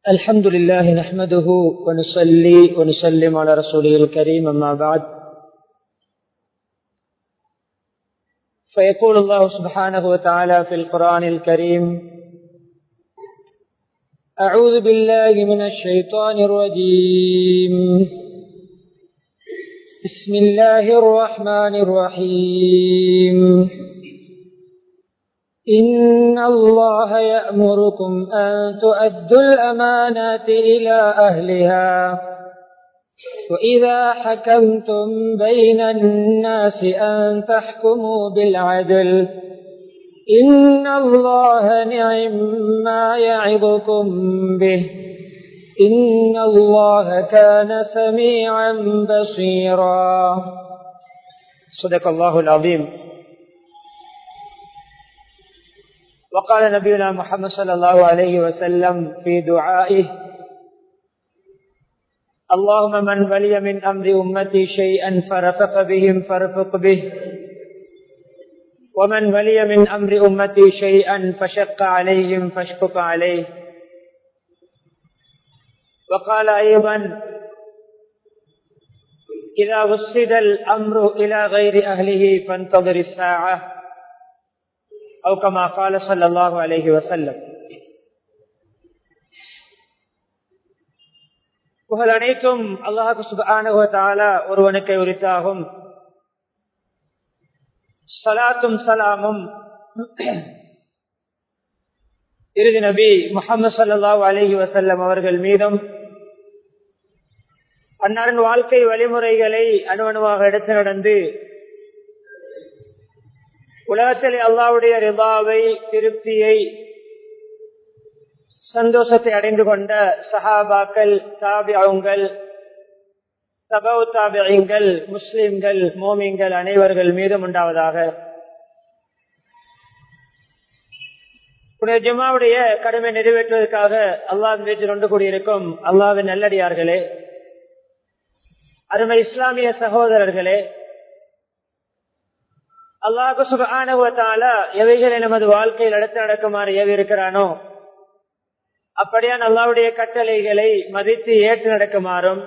الحمد لله نحمده ونصلي ونسلم على رسوله الكريم أما بعد فيقول الله سبحانه وتعالى في القرآن الكريم أعوذ بالله من الشيطان الرجيم بسم الله الرحمن الرحيم إن الله يأمركم أن تؤدوا الأمانات إلى أهلها وإذا حكمتم بين الناس أن تحكموا بالعدل إن الله نعم ما يعظكم به إن الله كان سميعا بصيرا صدق الله العظيم وقال نبينا محمد صلى الله عليه وسلم في دعائه اللهم من ولي من أمر أمتي شيئا فرفق بهم فارفق به ومن ولي من أمر أمتي شيئا فشق عليهم فاشفق عليه وقال أيضا إذا وصد الأمر إلى غير أهله فانتظر الساعة أو كما قال صلى الله عليه وسلم புகழ் அனைத்தும் அல்லாஹு சுபானுவத்தால ஒருவனுக்கு உரித்தாகும் சலாத்தும் சலாமும் இறுதி நபி முகமது சல்லாஹூ அலஹி வசல்லம் அவர்கள் மீதும் அன்னாரின் வாழ்க்கை வழிமுறைகளை அணுவணுவாக எடுத்து நடந்து உலகத்தில் அல்லாவுடைய ரிபாவை திருப்தியை சந்தோஷத்தை அடைந்து கொண்ட சஹாபாக்கள் தாபியங்கள் சபவு தாபியங்கள் முஸ்லிம்கள் மோமிங்கள் அனைவர்கள் மீதும் உண்டாவதாக ஜுமாவுடைய கடமை நிறைவேற்றுவதற்காக அல்லாஹ் வீட்டில் ஒன்று கூடியிருக்கும் அல்லாவின் நல்லடியார்களே அருமை இஸ்லாமிய சகோதரர்களே அல்லாஹு சுகானுவத்தால எவைகளை நமது வாழ்க்கையில் அடுத்து நடக்குமாறு ஏவி இருக்கிறானோ அப்படியான் அல்லாவுடைய கட்டளைகளை மதித்து ஏற்று நடக்குமாறும்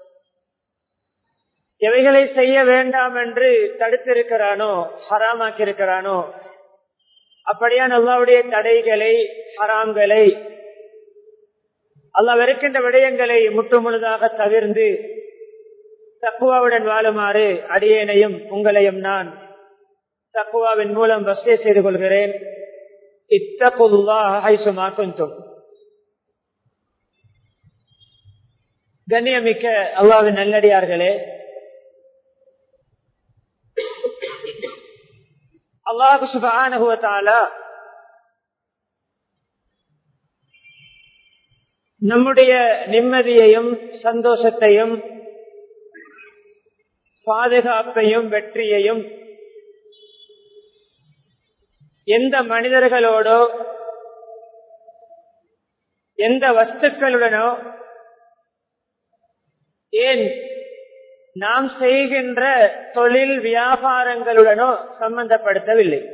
எவைகளை செய்ய வேண்டாம் என்று தடுத்திருக்கிறானோ ஹராமாக்கி இருக்கிறானோ அப்படியான் அல்லாவுடைய தடைகளை ஹராம்களை அல்லா வெறுக்கின்ற விடயங்களை முற்று முழுதாக தவிர்ந்து தக்குவாவுடன் வாழுமாறு அடியேனையும் உங்களையும் நான் தக்குவாவின் மூலம் வசதி செய்து கொள்கிறேன் இத்தகுல்லாஹும் கண்ணியமிக்க அல்லாவின் நல்லடியார்களே அல்லாஹு சுபானுவத்தால நம்முடைய நிம்மதியையும் சந்தோஷத்தையும் பாதுகாப்பையும் வெற்றியையும் எந்த மனிதர்களோடோ எந்த வஸ்துக்களுடனோ ஏன் நாம் செய்கின்ற தொழில் வியாபாரங்களுடனோ சம்பந்தப்படுத்தவில்லை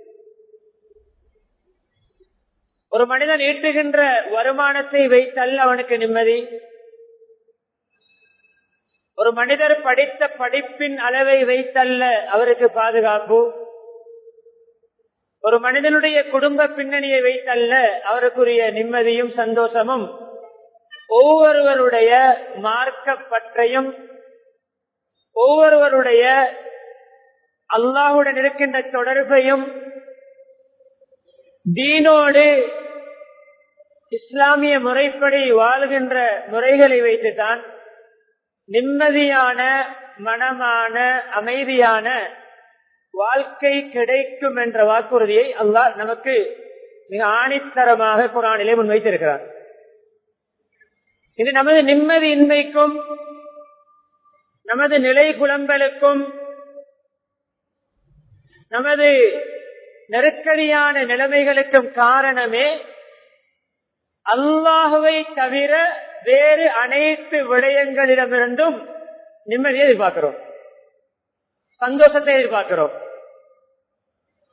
ஒரு மனிதன் ஈட்டுகின்ற வருமானத்தை வைத்தல்ல அவனுக்கு நிம்மதி ஒரு மனிதர் படித்த படிப்பின் அளவை வைத்தல்ல அவருக்கு பாதுகாப்பு ஒரு மனிதனுடைய குடும்ப பின்னணியை வைத்தல்ல அவருக்குரிய நிம்மதியும் சந்தோஷமும் ஒவ்வொருவருடைய மார்க்க பற்றையும் ஒவ்வொருவருடைய அல்லாஹுடன் இருக்கின்ற தொடர்பையும் தீனோடு இஸ்லாமிய முறைப்படி வாழ்கின்ற முறைகளை வைத்துதான் நிம்மதியான மனமான அமைதியான வாழ்க்கை கிடைக்கும் என்ற வாக்குறுதியை அல்லாஹ் நமக்கு மிக ஆணித்தரமாக குரானிலே முன்வைத்திருக்கிறார் இது நமது நிம்மதி இன்மைக்கும் நமது நிலை குழம்பலுக்கும் நமது நெருக்கடியான நிலைமைகளுக்கும் காரணமே அல்லாஹுவை தவிர வேறு அனைத்து விடயங்களிடமிருந்தும் நிம்மதியை எதிர்பார்க்கிறோம் சந்தோஷத்தை எதிர்பார்க்கிறோம்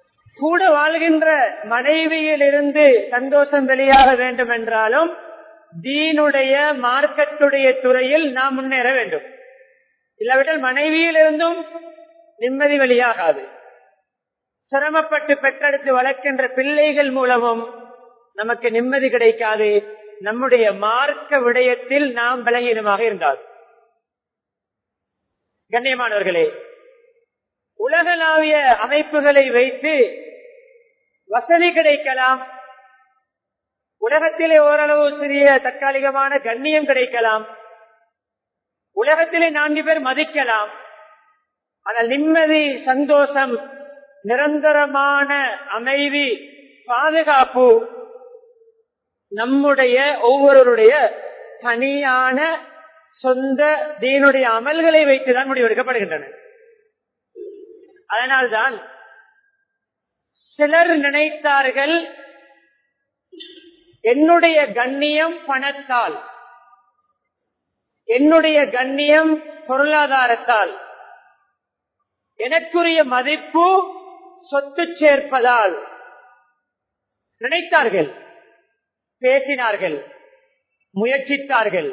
கூட வாழ்கின்ற மனைவியில் இருந்து சந்தோஷம் வெளியாக வேண்டும் என்றாலும் தீனுடைய மார்க்கத்துடைய துறையில் நாம் முன்னேற வேண்டும் இல்லாவிட்டால் மனைவியிலிருந்தும் நிம்மதி வழியாகாது சிரமப்பட்டு பெற்றெடுத்து வளர்க்கின்ற பிள்ளைகள் மூலமும் நமக்கு நிம்மதி கிடைக்காது நம்முடைய மார்க்க விடயத்தில் நாம் பலகீனமாக இருந்தால் கண்ணியமானவர்களே உலகளாவிய அமைப்புகளை வைத்து வசதி கிடைக்கலாம் உலகத்திலே ஓரளவு சிறிய தற்காலிகமான கண்ணியம் கிடைக்கலாம் உலகத்திலே நான்கு பேர் மதிக்கலாம் ஆனால் நிம்மதி சந்தோஷம் நிரந்தரமான அமைதி பாதுகாப்பு நம்முடைய ஒவ்வொருவருடைய தனியான சொந்த தீனுடைய அமல்களை வைத்துதான் முடிவெடுக்கப்படுகின்றன அதனால்தான் சிலர் நினைத்தார்கள் என்னுடைய கண்ணியம் பணத்தால் என்னுடைய கண்ணியம் பொருளாதாரத்தால் எனக்குரிய மதிப்பு சொத்து சேர்ப்பதால் நினைத்தார்கள் பேசினார்கள் முயற்சித்தார்கள்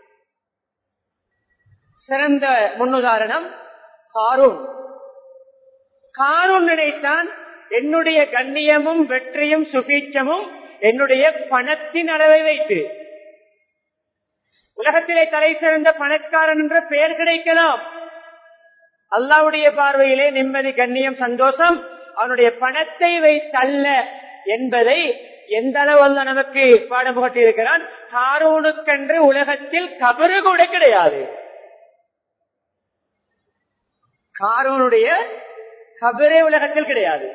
சிறந்த முன்னுதாரணம் காரூன் காரூன் நினைத்தான் என்னுடைய கண்ணியமும் வெற்றியும் சுபீட்சமும் என்னுடைய பணத்தின் அளவை வைத்து உலகத்திலே தலை சிறந்த பணக்காரன் என்ற பெயர் கிடைக்கலாம் அல்லாவுடைய பார்வையிலே நிம்மதி கண்ணியம் சந்தோஷம் அவனுடைய பணத்தை வைத்தல்ல என்பதை எந்த அளவு நமக்கு பாடம் புகட்டி இருக்கிறான் காரூனுக்கென்று உலகத்தில் கபரு கூட கிடையாது காரூனுடைய கபரே உலகத்தில் கிடையாது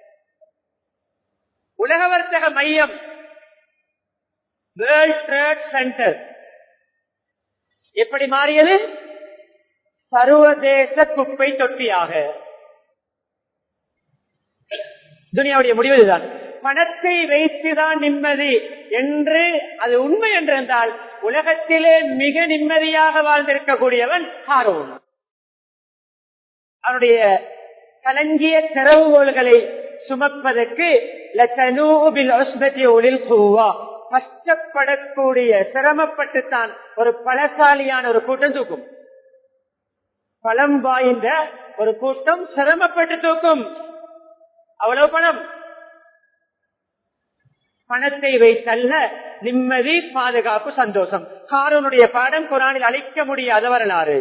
உலக வர்த்தக மையம் வேர்ல்ட் ட்ரேட் சென்டர் எப்படி மாறியது சர்வதேச குப்பை தொட்டியாக துனியாவுடைய முடிவு இதுதான் பணத்தை வைத்துதான் நிம்மதி என்று அது உண்மை என்றிருந்தால் உலகத்திலே மிக நிம்மதியாக வாழ்ந்திருக்கக்கூடியவன் ஹாரோன் அவனுடைய கலங்கிய திறவுகோள்களை சுமப்பதற்கு கஷ்டப்படக்கூடிய சிரமப்பட்டுத்தான் ஒரு பலசாலியான ஒரு கூட்டம் தூக்கும் பலம் வாய்ந்த ஒரு கூட்டம் சிரமப்பட்டு தூக்கும் அவ்வளவு பணம் பணத்தை வைத்தல்ல நிம்மதி பாதுகாப்பு சந்தோஷம் காரனுடைய பாடம் குரானில் அழிக்க முடியாத வரலாறு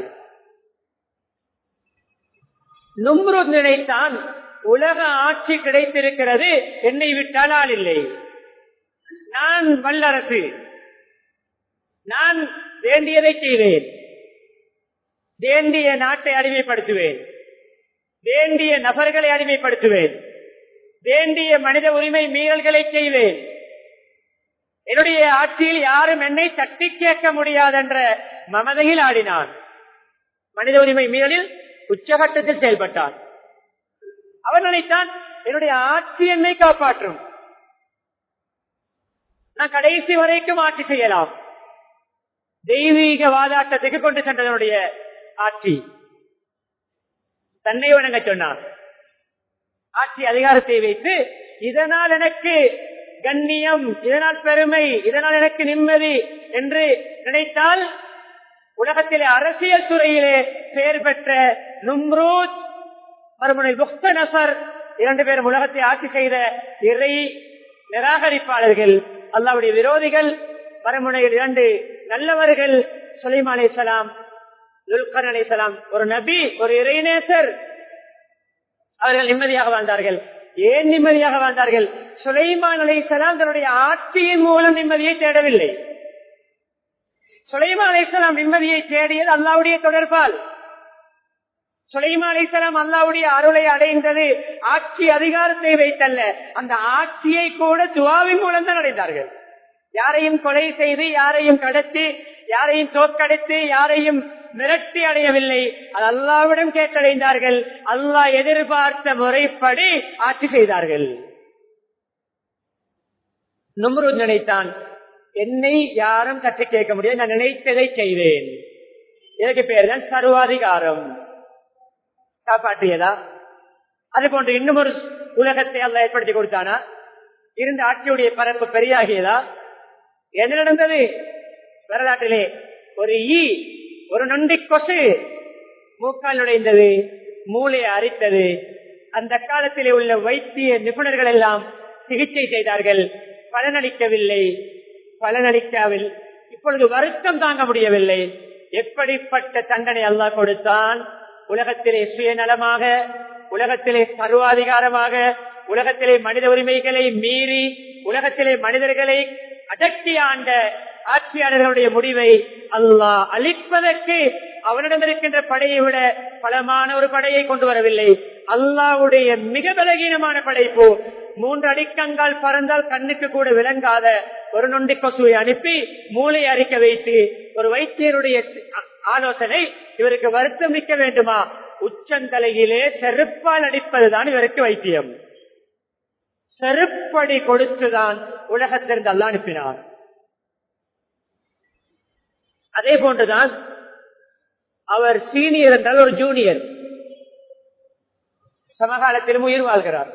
நும்ருத் நினைத்தான் உலக ஆட்சி கிடைத்திருக்கிறது என்னை விட்டால் ஆள் இல்லை நான் வல்லரசு நான் வேண்டியதை செய்வேன் வேண்டிய நாட்டை அடிமைப்படுத்துவேன் வேண்டிய நபர்களை அடிமைப்படுத்துவேன் வேண்டிய மனித உரிமை மீறல்களை செய்வேன் என்னுடைய ஆட்சியில் யாரும் என்னை தட்டி கேட்க முடியாதென்ற மமதையில் ஆடினான் மனித உரிமை மீறலில் உச்சகட்டத்தில் செயல்பட்டான் அவன் நினைத்தான் என்னுடைய ஆட்சி என்னை காப்பாற்றும் நான் கடைசி வரைக்கும் ஆட்சி செய்யலாம் தெய்வீக வாதாட்டத்துக்கு கொண்டு சென்றதனுடைய ஆட்சி தன்னை வணங்க சொன்னான் ஆட்சி அதிகாரத்தை வைத்து இதனால் எனக்கு கண்ணியம் இதனால் பெருமை இதனால் எனக்கு நிம்மதி என்று நினைத்தால் உலகத்திலே அரசியல் துறையிலே பெயர் பெற்ற நும்ரூத் மறுமுனை புக்த நசர் இரண்டு பேரும் உலகத்தை ஆட்சி செய்த இறை நிராகரிப்பாளர்கள் அல்லாவுடைய விரோதிகள் மறுமுனையில் இரண்டு நல்லவர்கள் சுலைமா அலிசலாம் துல்கர் அலிசலாம் ஒரு நபி ஒரு இறைநேசர் அவர்கள் நிம்மதியாக வாழ்ந்தார்கள் ஏன் நிம்மதியாக வாழ்ந்தார்கள் சுலைமான் அலிசலாம் தன்னுடைய ஆட்சியின் மூலம் நிம்மதியை தேடவில்லை சுலைமா அலிசலாம் நிம்மதியை தேடியது அல்லாவுடைய தொடர்பால் சுலைமா அலிசலாம் அல்லாவுடைய அருளை அடைந்தது ஆட்சி அதிகாரத்தை வைத்தல்ல அந்த ஆட்சியை கூட துவாவின் மூலம் தான் அடைந்தார்கள் யாரையும் கொலை செய்து யாரையும் கடத்தி யாரையும் தோற்கடித்து யாரையும் மிரட்டி அடையவில்லை அது அல்லாவிடம் கேட்டடைந்தார்கள் அல்லாஹ் எதிர்பார்த்த முறைப்படி ஆட்சி செய்தார்கள் நும்ரு நினைத்தான் என்னை யாரும் கட்டி கேட்க முடியாது நான் நினைத்ததை செய்வேன் இதற்கு பேர் தான் சர்வாதிகாரம் காப்பாற்றியதா அது போன்று இன்னும் ஒரு உலகத்தை அல்ல ஏற்படுத்தி கொடுத்தானா இருந்த ஆட்சியுடைய பரப்பு பெரியாகியதா என்ன நடந்தது வரலாற்றிலே ஒரு ஈ ஒரு நொண்டி கொசு மூக்கால் நுழைந்தது மூளையை அரித்தது அந்த காலத்திலே உள்ள வைத்திய நிபுணர்கள் எல்லாம் சிகிச்சை செய்தார்கள் பலனளிக்கவில்லை பலனளிக்காவில் இப்பொழுது வருத்தம் தாங்க முடியவில்லை எப்படிப்பட்ட தண்டனை அல்லாஹ் கொடுத்தான் உலகத்திலே சுயநலமாக உலகத்திலே சர்வாதிகாரமாக உலகத்திலே மனித உரிமைகளை மீறி உலகத்திலே மனிதர்களை அடக்கி ஆண்ட ஆட்சியாளர்களுடைய முடிவை அல்லாஹ் அளிப்பதற்கு அவனிடம் இருக்கின்ற படையை விட பலமான ஒரு படையை கொண்டு வரவில்லை அல்லாவுடைய மிக பலகீனமான படைப்பு மூன்று அடிக்கங்கால் பறந்தால் கண்ணுக்கு கூட விளங்காத ஒரு நொண்டி கொசுவை அனுப்பி மூளை அரிக்க வைத்து ஒரு வைத்தியருடைய ஆலோசனை இவருக்கு வருத்தம் மிக்க வேண்டுமா உச்சந்தலையிலே செருப்பால் அடிப்பதுதான் இவருக்கு வைத்தியம் செருப்படி கொடுத்துதான் உலகத்திலிருந்து அல்ல அனுப்பினார் அதே போன்றுதான் அவர் சீனியர் என்றால் ஒரு ஜூனியர் சமகாலத்திலும் உயிர் வாழ்கிறார்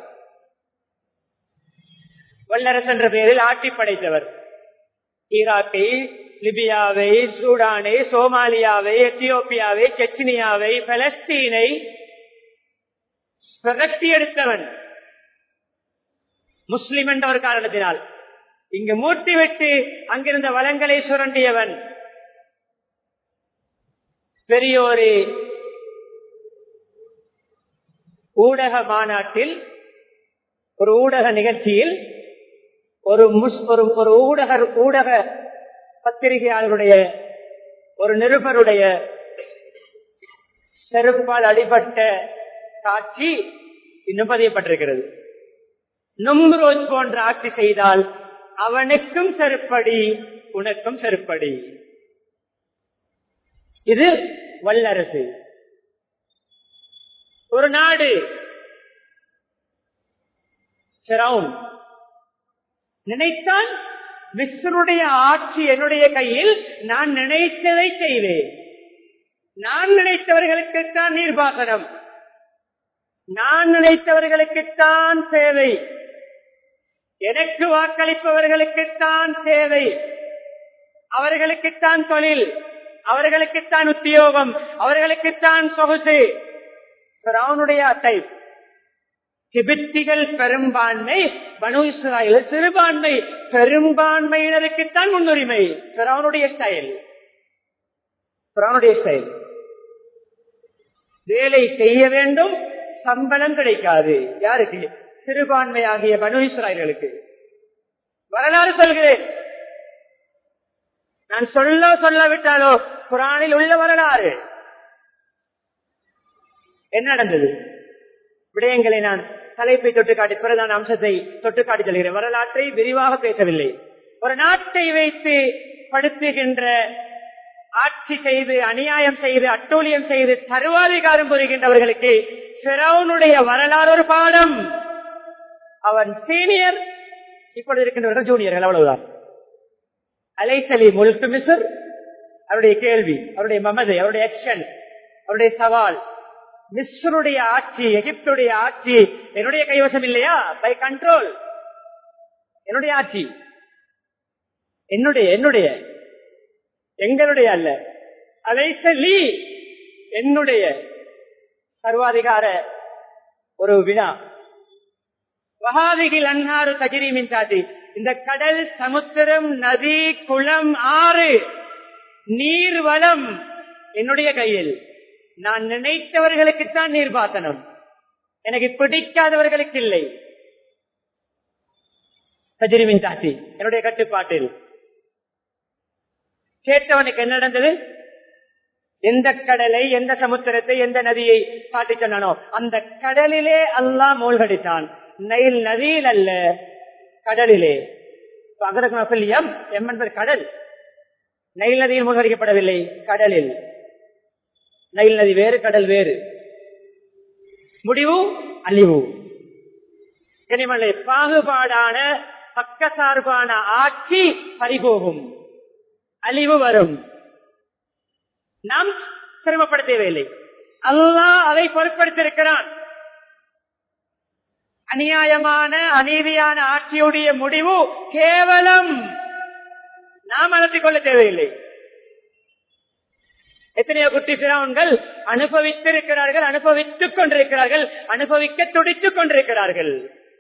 வல்லரசு என்ற பெயரில் ஆட்டி படைத்தவர் ஈராக்கை லிபியாவை சூடானை சோமாலியாவை எத்தியோப்பியாவை செச்சினியாவை பலஸ்தீனை பிரகட்டி எடுத்தவன் முஸ்லிம் என்ற ஒரு காரணத்தினால் இங்கு மூட்டிவிட்டு அங்கிருந்த வளங்களை சுரண்டியவன் பெரியோரு ஊடக மாநாட்டில் ஒரு ஊடக நிகழ்ச்சியில் ஒரு முஸ் ஒரு ஒரு ஊடக ஊடக பத்திரிகையாளருடைய ஒரு நிருபருடைய செருப்பால் அடிபட்ட காட்சி இன்னும் பதியப்பட்டிருக்கிறது நும்ரோஜ் போன்ற ஆட்சி செய்தால் அவனுக்கும் செருப்படி உனக்கும் செருப்படி இது வல்லரசு ஒரு நாடு நினைத்தால் மிஸ்ருடைய ஆட்சி என்னுடைய கையில் நான் நினைத்ததை செய்வேன் நான் நினைத்தவர்களுக்குத்தான் நீர்பாசனம் நான் நினைத்தவர்களுக்குத்தான் சேவை எனக்கு வாக்களிப்பவர்களுக்குத்தான் சேவை அவர்களுக்குத்தான் தொழில் அவர்களுக்குத்தான் உத்தியோகம் அவர்களுக்குத்தான் சொகுசு அவனுடைய அட்டை திபெத்திகள் பெரும்பான்மை பனு இஸ்ராயல் சிறுபான்மை பெரும்பான்மையினருக்குத்தான் முன்னுரிமை பிறவனுடைய ஸ்டைல் பிறவனுடைய ஸ்டைல் வேலை செய்ய வேண்டும் சம்பளம் கிடைக்காது யாருக்கு சிறுபான்மை ஆகிய பனு இஸ்ராயல்களுக்கு வரலாறு சொல்கிறேன் நான் சொல்ல சொல்லாவிட்டாலோ குரானில் உள்ள வரலாறு என்ன நடந்தது விடயங்களை நான் தலைப்பை தொட்டு காட்டி பிரதான அம்சத்தை தொட்டு காட்டி செல்கிறேன் வரலாற்றை விரிவாக பேசவில்லை ஒரு நாட்டை வைத்து படுத்துகின்ற ஆட்சி செய்து அநியாயம் செய்து அட்டூழியம் செய்து சர்வாதிகாரம் புரிகின்றவர்களுக்கு பிறவனுடைய வரலாறு ஒரு பாடம் அவன் சீனியர் இப்பொழுது இருக்கின்றவர்கள் ஜூனியர்கள் அவ்வளவுதான் அலைசலி முழுக்கு மிசர் அவருடைய கேள்வி அவருடைய மமதை அவருடைய ஆக்ஷன் அவருடைய சவால் மிஸ்ருடைய ஆட்சி எகிப்துடைய ஆட்சி என்னுடைய கைவசம் இல்லையா பை கண்ட்ரோல் என்னுடைய ஆட்சி என்னுடைய என்னுடைய எங்களுடைய அல்ல அலைசலி என்னுடைய சர்வாதிகார ஒரு வினா வகாதிகில் அன்னாறு தஜிரிமின் சாதி இந்த கடல் சமுத்திரம் நதி குளம் ஆறு நீர் வளம் என்னுடைய கையில் நான் நினைத்தவர்களுக்குத்தான் நீர்பாசனம் எனக்கு பிடிக்காதவர்களுக்கு இல்லை தஜிரிமின் சாத்தி என்னுடைய கட்டுப்பாட்டில் கேட்டவனுக்கு என்ன நடந்தது எந்த கடலை எந்த சமுத்திரத்தை எந்த நதியை காட்டி சொன்னானோ அந்த கடலிலே அல்லாஹ் மூழ்கடித்தான் நைல் நதியில் அல்ல கடலிலே எம் எம் என்பது கடல் நைல் நதியில் மூழ்கடிக்கப்படவில்லை கடலில் நைல் நதி வேறு கடல் வேறு முடிவு அழிவு கனிமலை பாகுபாடான பக்கசார்பான ஆட்சி பறிபோகும் அழிவு வரும் நாம் சிரமப்பட தேவையில்லை அல்லாஹ் அதை பொருட்படுத்தியிருக்கிறான் அநியாயமான அநீதியான ஆட்சியுடைய முடிவு கேவலம் நாம் அலத்திக் கொள்ள தேவையில்லை எத்தனையோ குட்டி பிராவுன்கள் அனுபவித்திருக்கிறார்கள் அனுபவித்துக் கொண்டிருக்கிறார்கள் அனுபவிக்க துடித்துக் கொண்டிருக்கிறார்கள்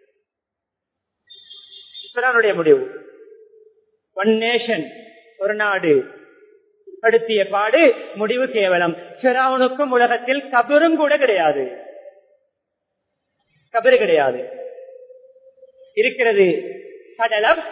பிரானுடைய முடிவு ஒன் நேஷன் ஒரு நாடு படுத்திய பாடு முடிவு கேவலம் பிராவுனுக்கும் உலகத்தில் கபரும் கூட கிடையாது கபரு கிடையாது இருக்கிறது கடலம்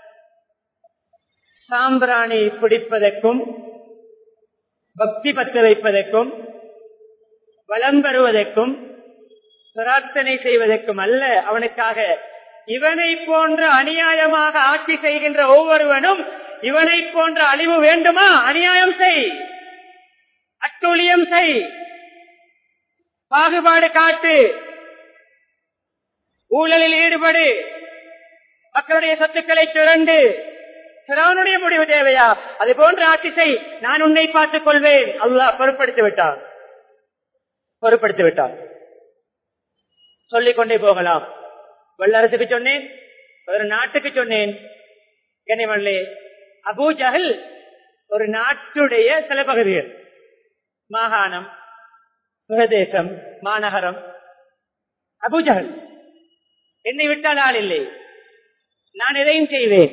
சாம்பிராணி பிடிப்பதற்கும் பக்தி பத்த வைப்பதற்கும் வளம் பெறுவதற்கும் பிரார்த்தனை செய்வதற்கும் அல்ல அவனுக்காக இவனை போன்ற அநியாயமாக ஆட்சி செய்கின்ற ஒவ்வொருவனும் இவனை போன்ற அழிவு வேண்டுமா அநியாயம் செய் அட்டுழியம் செய் பாகுபாடு காட்டு ஊழலில் ஈடுபடு மக்களுடைய சொத்துக்களை திரண்டு சிறானுடைய முடிவு தேவையா அது போன்ற ஆட்சி செய் நான் உன்னை பார்த்துக் கொள்வேன் அல்லாஹ் பொருட்படுத்தி விட்டான் பொருட்படுத்தி விட்டான் சொல்லிக் கொண்டே போகலாம் வல்லரசுக்கு சொன்னேன் ஒரு நாட்டுக்கு சொன்னேன் கனிமல்லே அபூ ஜஹல் ஒரு நாட்டுடைய சில பகுதிகள் மாகாணம் பிரதேசம் மாநகரம் அபூஜகல் என்னை விட்டால் ஆள் இல்லை நான் எதையும் செய்வேன்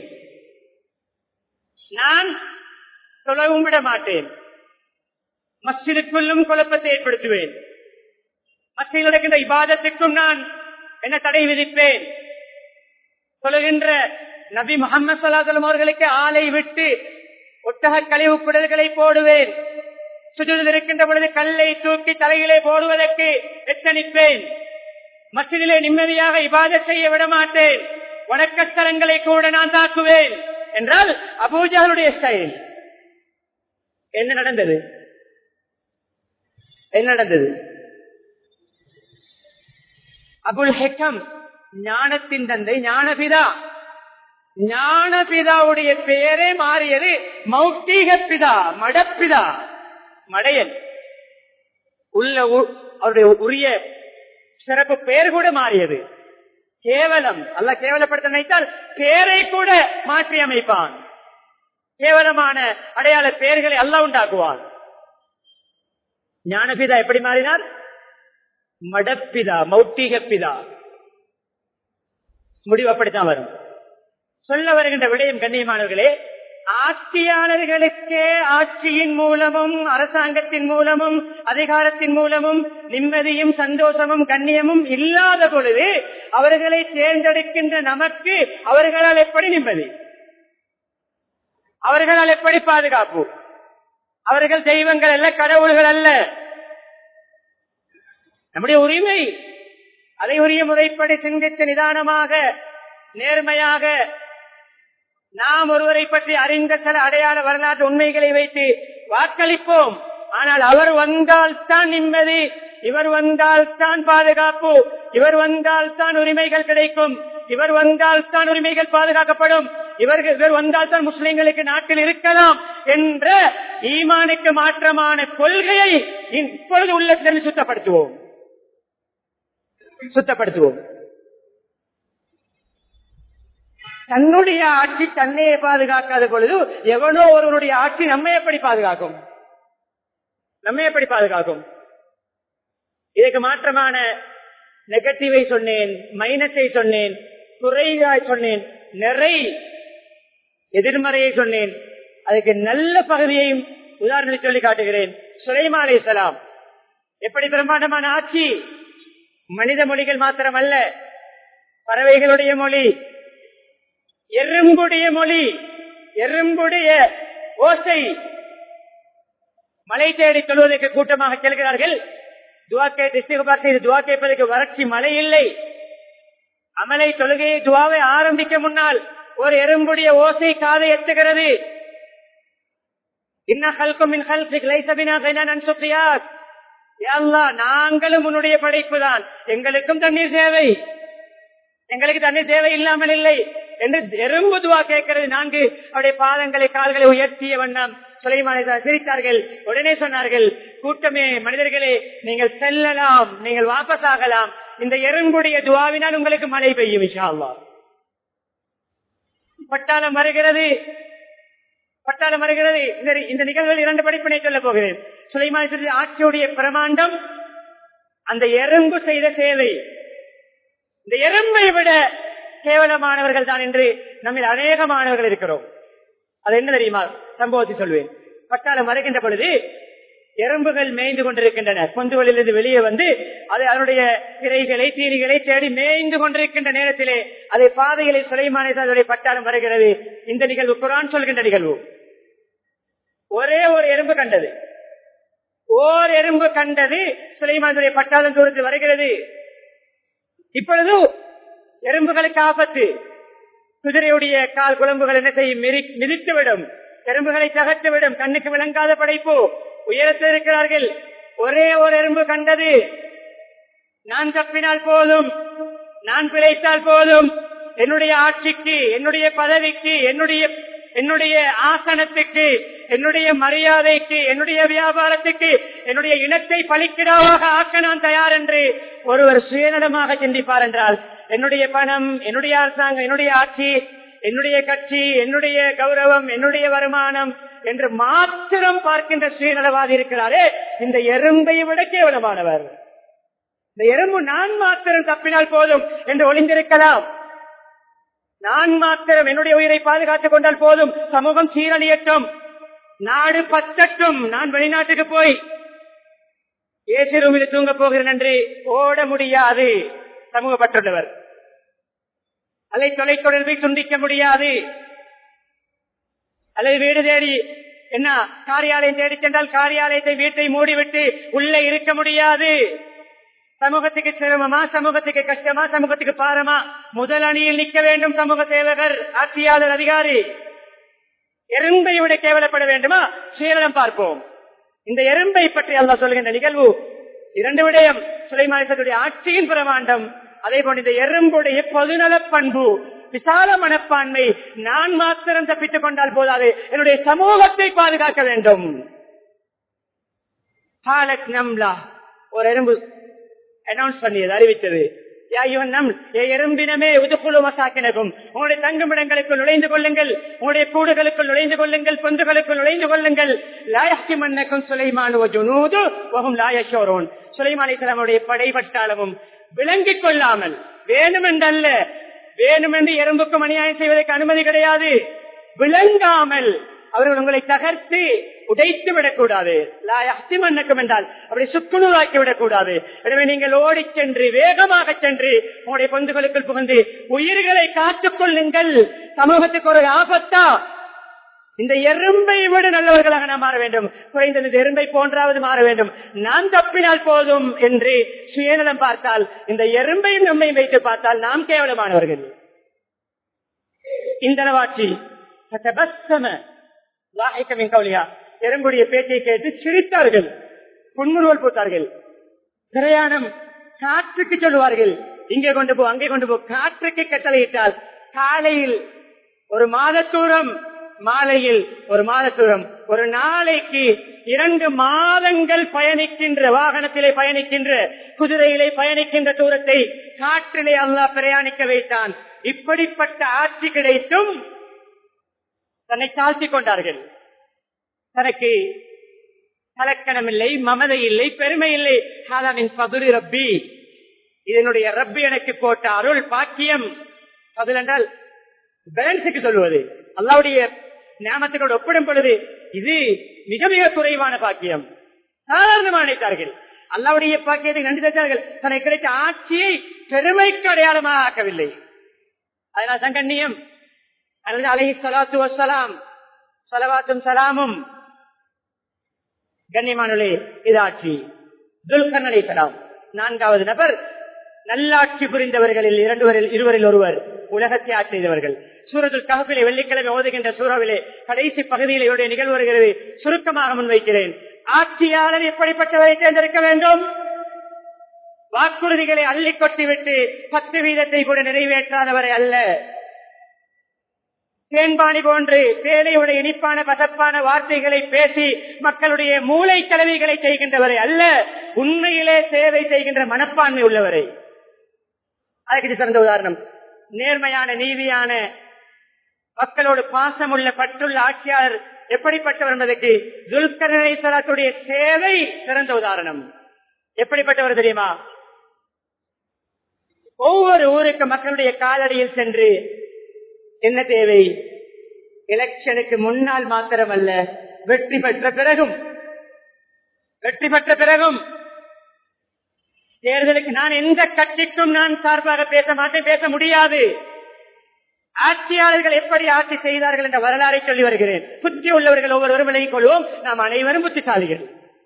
நான் தொலைவும் விட மாட்டேன் மஸ்ஜிதுக்குள்ளும் குழப்பத்தை ஏற்படுத்துவேன் மஸ்ஜில் நடக்கின்ற இபாதத்துக்கும் நான் என்ன தடை விதிப்பேன் சொல்லுகின்ற நபி முகமது சலாசலம் அவர்களுக்கு ஆளை விட்டு ஒட்டக கழிவு குடல்களை போடுவேன் சுஜதில் இருக்கின்ற பொழுது கல்லை தூக்கி தலையிலே போடுவதற்கு எத்தனிப்பேன் மசிதிலே நிம்மதியாக இபாத செய்ய விட மாட்டேன் வணக்கஸ்தலங்களை கூட நான் தாக்குவேன் என்றால் அபூஜாவுடைய ஸ்டைல் என்ன நடந்தது என்ன நடந்தது அபுல் ஹெக்கம் ஞானத்தின் தந்தை ஞானபிதா ஞானபிதாவுடைய பெயரே மாறியது மௌக்தீக பிதா மடப்பிதா மடையன் உள்ள உ- அவருடைய உரிய சிறப்பு பெயர் கூட மாறியது கேவலம் அல்ல கேவலப்படுத்த நினைத்தால் பெயரை கூட மாற்றி அமைப்பான் கேவலமான அடையாள பெயர்களை அல்ல உண்டாக்குவான் ஞானபிதா எப்படி மாறினார் மடப்பிதா மௌட்டிக பிதா முடிவு அப்படித்தான் வரும் சொல்ல வருகின்ற விடயம் கண்ணியமானவர்களே ஆட்சியாளர்களுக்கே ஆட்சியின் மூலமும் அரசாங்கத்தின் மூலமும் அதிகாரத்தின் மூலமும் நிம்மதியும் சந்தோஷமும் கண்ணியமும் இல்லாத பொழுது அவர்களை தேர்ந்தெடுக்கின்ற நமக்கு அவர்களால் எப்படி நிம்மதி அவர்களால் எப்படி பாதுகாப்பு அவர்கள் தெய்வங்கள் அல்ல கடவுள்கள் அல்ல நம்முடைய உரிமை அதை உரிய முறைப்படி சிந்தித்து நிதானமாக நேர்மையாக நாம் ஒருவரை பற்றி அறிந்த சில அடையாள வரலாற்று உண்மைகளை வைத்து வாக்களிப்போம் ஆனால் அவர் வந்தால் தான் நிம்மதி இவர் வந்தால் தான் பாதுகாப்பு இவர் வந்தால் தான் உரிமைகள் கிடைக்கும் இவர் வந்தால் தான் உரிமைகள் பாதுகாக்கப்படும் இவர்கள் இவர் வந்தால் தான் முஸ்லிம்களுக்கு நாட்டில் இருக்கலாம் என்ற ஈமானுக்கு மாற்றமான கொள்கையை இப்பொழுது உள்ளத்தில் சுத்தப்படுத்துவோம் சுத்தப்படுத்துவோம் தன்னுடைய ஆட்சி தன்னையே பாதுகாக்காத பொழுது எவனோ ஒருவனுடைய ஆட்சி நம்மை எப்படி பாதுகாக்கும் நம்மை எப்படி பாதுகாக்கும் இதுக்கு மாற்றமான நெகட்டிவை சொன்னேன் மைனஸை சொன்னேன் குறைவாய் சொன்னேன் நிறை எதிர்மறையை சொன்னேன் அதுக்கு நல்ல பகுதியையும் உதாரணத்தை சொல்லி காட்டுகிறேன் சுலைமா அலைஹிஸ்ஸலாம் எப்படி பிரம்மாண்டமான ஆட்சி மனித மொழிகள் மாத்திரமல்ல பறவைகளுடைய மொழி எறும்புடைய மொழி எறும்புடைய ஓசை மலை தேடி சொல்வதற்கு கூட்டமாக செல்கிறார்கள் துவா கேட்டு இஸ்திகுபார் செய்து துவா கேட்பதற்கு வறட்சி மழை இல்லை அமலை தொழுகையை துவாவை ஆரம்பிக்க முன்னால் ஒரு எறும்புடைய ஓசை காதை எத்துகிறது இன்ன ஹல்கும் மின் ஹல்கிக் லைஸ பினா கைனான் சுக்ரியாத் யா அல்லாஹ், நாங்களும் உன்னுடைய படைப்பு தான் எங்களுக்கும் தண்ணீர் தேவை எங்களுக்கு தண்ணீர் தேவை இல்லாமல் இல்லை என்று எறும்பு துவா கேட்கிறது நான்கு அவருடைய பாதங்களை கால்களை உயர்த்திய வண்ணம் சுலைமானை சிரித்தார்கள் உடனே சொன்னார்கள் கூட்டமே மனிதர்களே நீங்கள் செல்லலாம் நீங்கள் வாபஸ் ஆகலாம் இந்த எறும்புடைய துவாவினால் உங்களுக்கு மழை பெய்யும் இன்ஷா அல்லாஹ் பட்டாளம் வருகிறது பட்டாளம் வருகிறது இந்த- இந்த நிகழ்வில் இரண்டு படிப்பினை சொல்ல போகிறேன் சுலைமான் ஆட்சியுடைய பிரமாண்டம் அந்த எறும்பு செய்த சேவை இந்த எறும்பை விட கேவலமானவர்கள் தான் என்று நம்மில் அநேக மாணவர்கள் இருக்கிறோம் அது என்ன தெரியுமா சம்பவத்தை சொல்வேன் பட்டாளம் வருகின்ற பொழுது எறும்புகள் மேய்ந்து கொண்டிருக்கின்றன பொந்துகளிலிருந்து வெளியே வந்து அது அதனுடைய திரைகளை தீனிகளை தேடி மேய்ந்து கொண்டிருக்கின்ற நேரத்திலே அதை பாதைகளை சுலைமானே அதனுடைய பட்டாளம் வருகிறது இந்த நிகழ்வு குரான் சொல்கின்ற நிகழ்வு ஒரே ஒரு எறும்பு கண்டது ஓர் எறும்பு கண்டது சுலைமானுடைய பட்டாளம் தூரத்தில் வருகிறது இப்பொழுது எறும்புகளுக்கு ஆபத்து குதிரையுடைய கால் குழம்புகள் என்ன செய்யும் மிரி- மிதித்துவிடும் எறும்புகளை தகர்த்துவிடும் கண்ணுக்கு விளங்காத படைப்பு உயரத்தில் இருக்கிறார்கள் ஒரே ஒரு எறும்பு கண்டது நான் தப்பினால் போதும் நான் பிழைத்தால் போதும் என்னுடைய ஆட்சிக்கு என்னுடைய பதவிக்கு என்னுடைய என்னுடைய ஆசனத்துக்கு என்னுடைய மரியாதைக்கு என்னுடைய வியாபாரத்துக்கு என்னுடைய இனத்தை பலிக்கிடாவாக ஆக்க நான் தயார் என்று ஒருவர் சுயநலமாக சிந்திப்பார் என்றால் என்னுடைய பணம் என்னுடைய அரசாங்கம் என்னுடைய ஆட்சி என்னுடைய கட்சி என்னுடைய கௌரவம் என்னுடைய வருமானம் என்று மாத்திரம் பார்க்கின்ற சுயநலவாதி இருக்கிறாரே இந்த எறும்பை விட கேவலமானவர் இந்த எறும்பு நான் மாத்திரம் தப்பினால் போதும் என்று ஒளிந்திருக்கலாம் நான் மாத்திரம் என்னுடைய உயிரை பாதுகாத்துக் கொண்டால் போதும் சமூகம் சீரழியட்டும் நாடு பத்தட்டும் நான் வெளிநாட்டுக்கு போய் ஏசி ரூமில் தூங்க போகிறேன் என்று ஓட முடியாது சமூகப்பட்டுள்ளவர் அல்லது தொலைத்தொடர்பை துண்டிக்க முடியாது அல்லது வீடு தேடி என்ன காரியாலயம் தேடி சென்றால் காரியாலயத்தை வீட்டை மூடிவிட்டு உள்ளே இருக்க முடியாது சமூகத்துக்கு சிரமமா சமூகத்துக்கு கஷ்டமா சமூகத்துக்கு பாரமா முதல் அணியில் நிற்க வேண்டும் சமூக சேவகர் ஆட்சியாளர் அதிகாரி எறும்பை விட கேவலப்பட வேண்டுமா சுயநலம் பார்ப்போம் இந்த எறும்பை பற்றி அல்லாஹ் சொல்கின்ற நிகழ்வு இரண்டு விடயம் சுலைமானிசத்துடைய ஆட்சியின் பிரமாண்டம் அதே போன்று இந்த எறும்புடைய பொதுநல பண்பு விசால மனப்பான்மை நான் மாத்திரம் தப்பித்துக் கொண்டால் போதாது என்னுடைய சமூகத்தை பாதுகாக்க வேண்டும் ஹாலத் நம்லா ஒரு எறும்பு அனௌன்ஸ் பண்ணியது அறிவித்தது யா இவன் நம் ஏ எறும்பினமே உதுக்குழு மசாக்கினகும் உங்களுடைய தங்குமிடங்களுக்குள் நுழைந்து கொள்ளுங்கள் உங்களுடைய கூடுகளுக்குள் நுழைந்து கொள்ளுங்கள் பொந்துகளுக்குள் நுழைந்து கொள்ளுங்கள் லாயஸ்தி மன்னக்கும் சுலைமானு ஜுனூது வகும் லாயஷோரோன் சுலைமான் இஸ்லாமுடைய படைபட்டாளமும் விளங்கிக் கொள்ளாமல் வேணுமென்றல்ல வேணுமென்று எறும்புக்கும் அநியாயம் செய்வதற்கு அனுமதி கிடையாது விளங்காமல் அவர்கள் உங்களை தகர்த்து உடைத்து விடக்கூடாது மன்னக்கம் என்றால் அப்படி சுக்குநூறாக்கி விடக்கூடாது எனவே நீங்கள் ஓடி சென்று வேகமாக சென்று உங்களுடைய பொந்துகளுக்குள் புகுந்து உயிர்களை காத்துக் கொள்ளுங்கள் சமூகத்துக்கு ஒரு ஆபத்தா இந்த எறும்பை விட நல்லவர்களாக நாம் மாற வேண்டும் குறைந்தது இந்த எறும்பை போன்றாவது மாற வேண்டும் நாம் தப்பினால் போதும் என்று சுயநலம் பார்த்தால் இந்த எறும்பையும் நம்மை வைத்து பார்த்தால் நாம் கேவலமானவர்கள் இந்த நவாட்சி எறும்புடைய பேச்சை கேட்டு சிரித்தார்கள் புன்முறுவல் போட்டார்கள் பிரயாணம் காற்றுக்கு சொல்லுவார்கள் இங்கே கொண்டு போ அங்கே கொண்டு போ காற்றுக்கு கட்டளையிட்டால் காலையில் ஒரு மாத தூரம் மாலையில் ஒரு மாத தூரம் ஒரு நாளைக்கு இரண்டு மாதங்கள் பயணிக்கின்ற வாகனத்திலே பயணிக்கின்ற குதிரையிலே பயணிக்கின்ற தூரத்தை காற்றிலே அல்லாஹ் பிரயாணிக்க வைத்தான் இப்படிப்பட்ட ஆட்சி கிடைத்தும் தன்னை தாழ்த்திக் கொண்டார்கள் தனக்கு கலக்கணம் இல்லை மமதை இல்லை பெருமை இல்லை காலானின் பதுரி ரப்பி இதனுடைய ரப்பி எனக்கு போட்ட அருள் பாக்கியம் பதில் என்றால் பேலன்ஸுக்கு சொல்லுவது அல்லாவுடைய ஞாபகத்தோடு ஒப்பிடும் பொழுது இது மிக மிக குறைவான பாக்கியம் சாதாரணமாக நினைத்தார்கள் அல்லாவுடைய பாக்கியத்தை நன்றி தந்தார்கள் தனக்கு கிடைத்த ஆட்சியை பெருமைக்கு அடையாளமாக ஆக்கவில்லை அதனால் சங்கண்ணியம் அல்லது அலஹி சலாத்து வசலாம் சலவாத்தும் சலாமும் கண்ணியமானே இதாட்சி துல்கன் அலை சலாம் நான்காவது நபர் நல்லாட்சி புரிந்தவர்களில் இரண்டுவரில் இருவரில் ஒருவர் உலகத்தை ஆட்சி செய்தவர்கள் சூரத்துல் கஹபிலே வெள்ளிக்கிழமை ஓதுகின்ற சூறாவிலே கடைசி பகுதியில் இவருடைய நிகழ்வு வருகிறது சுருக்கமாக முன்வைக்கிறேன் ஆட்சியாளர் எப்படிப்பட்டவரை தேர்ந்தெடுக்க வேண்டும் வாக்குறுதிகளை அள்ளி கொட்டிவிட்டு பத்து வீதத்தை கூட நிறைவேற்றாதவரை அல்ல தேன்பாணி போன்று தேனையுடைய இனிப்பான பசப்பான வார்த்தைகளை பேசி மக்களுடைய மூளை கலவைகளை செய்கின்றவரை அல்ல உண்மையிலே சேவை செய்கின்ற மனப்பான்மை உள்ளவரை அதுக்கு இது சிறந்த உதாரணம் நேர்மையான நீதியான மக்களோடு பாசமுள்ள பற்றுள்ள ஆட்சியாளர் எப்படிப்பட்டவர் என்பதற்கு துல்கரேஸ்வரத்துடைய சேவை சிறந்த உதாரணம் எப்படிப்பட்டவர் தெரியுமா ஒவ்வொரு ஊருக்கு மக்களுடைய காலடியில் சென்று என்ன தேவை எலெக்ஷனுக்கு முன்னால் மாத்திரமல்ல வெற்றி பெற்ற பிறகும் வெற்றி பெற்ற பிறகும் தேர்தலுக்கு நான் எந்த கட்சிக்கும் நான் சார்பாக பேச மாட்டேன் பேச முடியாது ஆட்சியாளர்கள் எப்படி ஆட்சி செய்தார்கள் என்ற வரலாறை சொல்லி வருகிறேன் புத்தி உள்ளவர்கள் ஒவ்வொருவரும் விலகிக் கொள்வோம் நாம் அனைவரும் புத்திசாலிகள்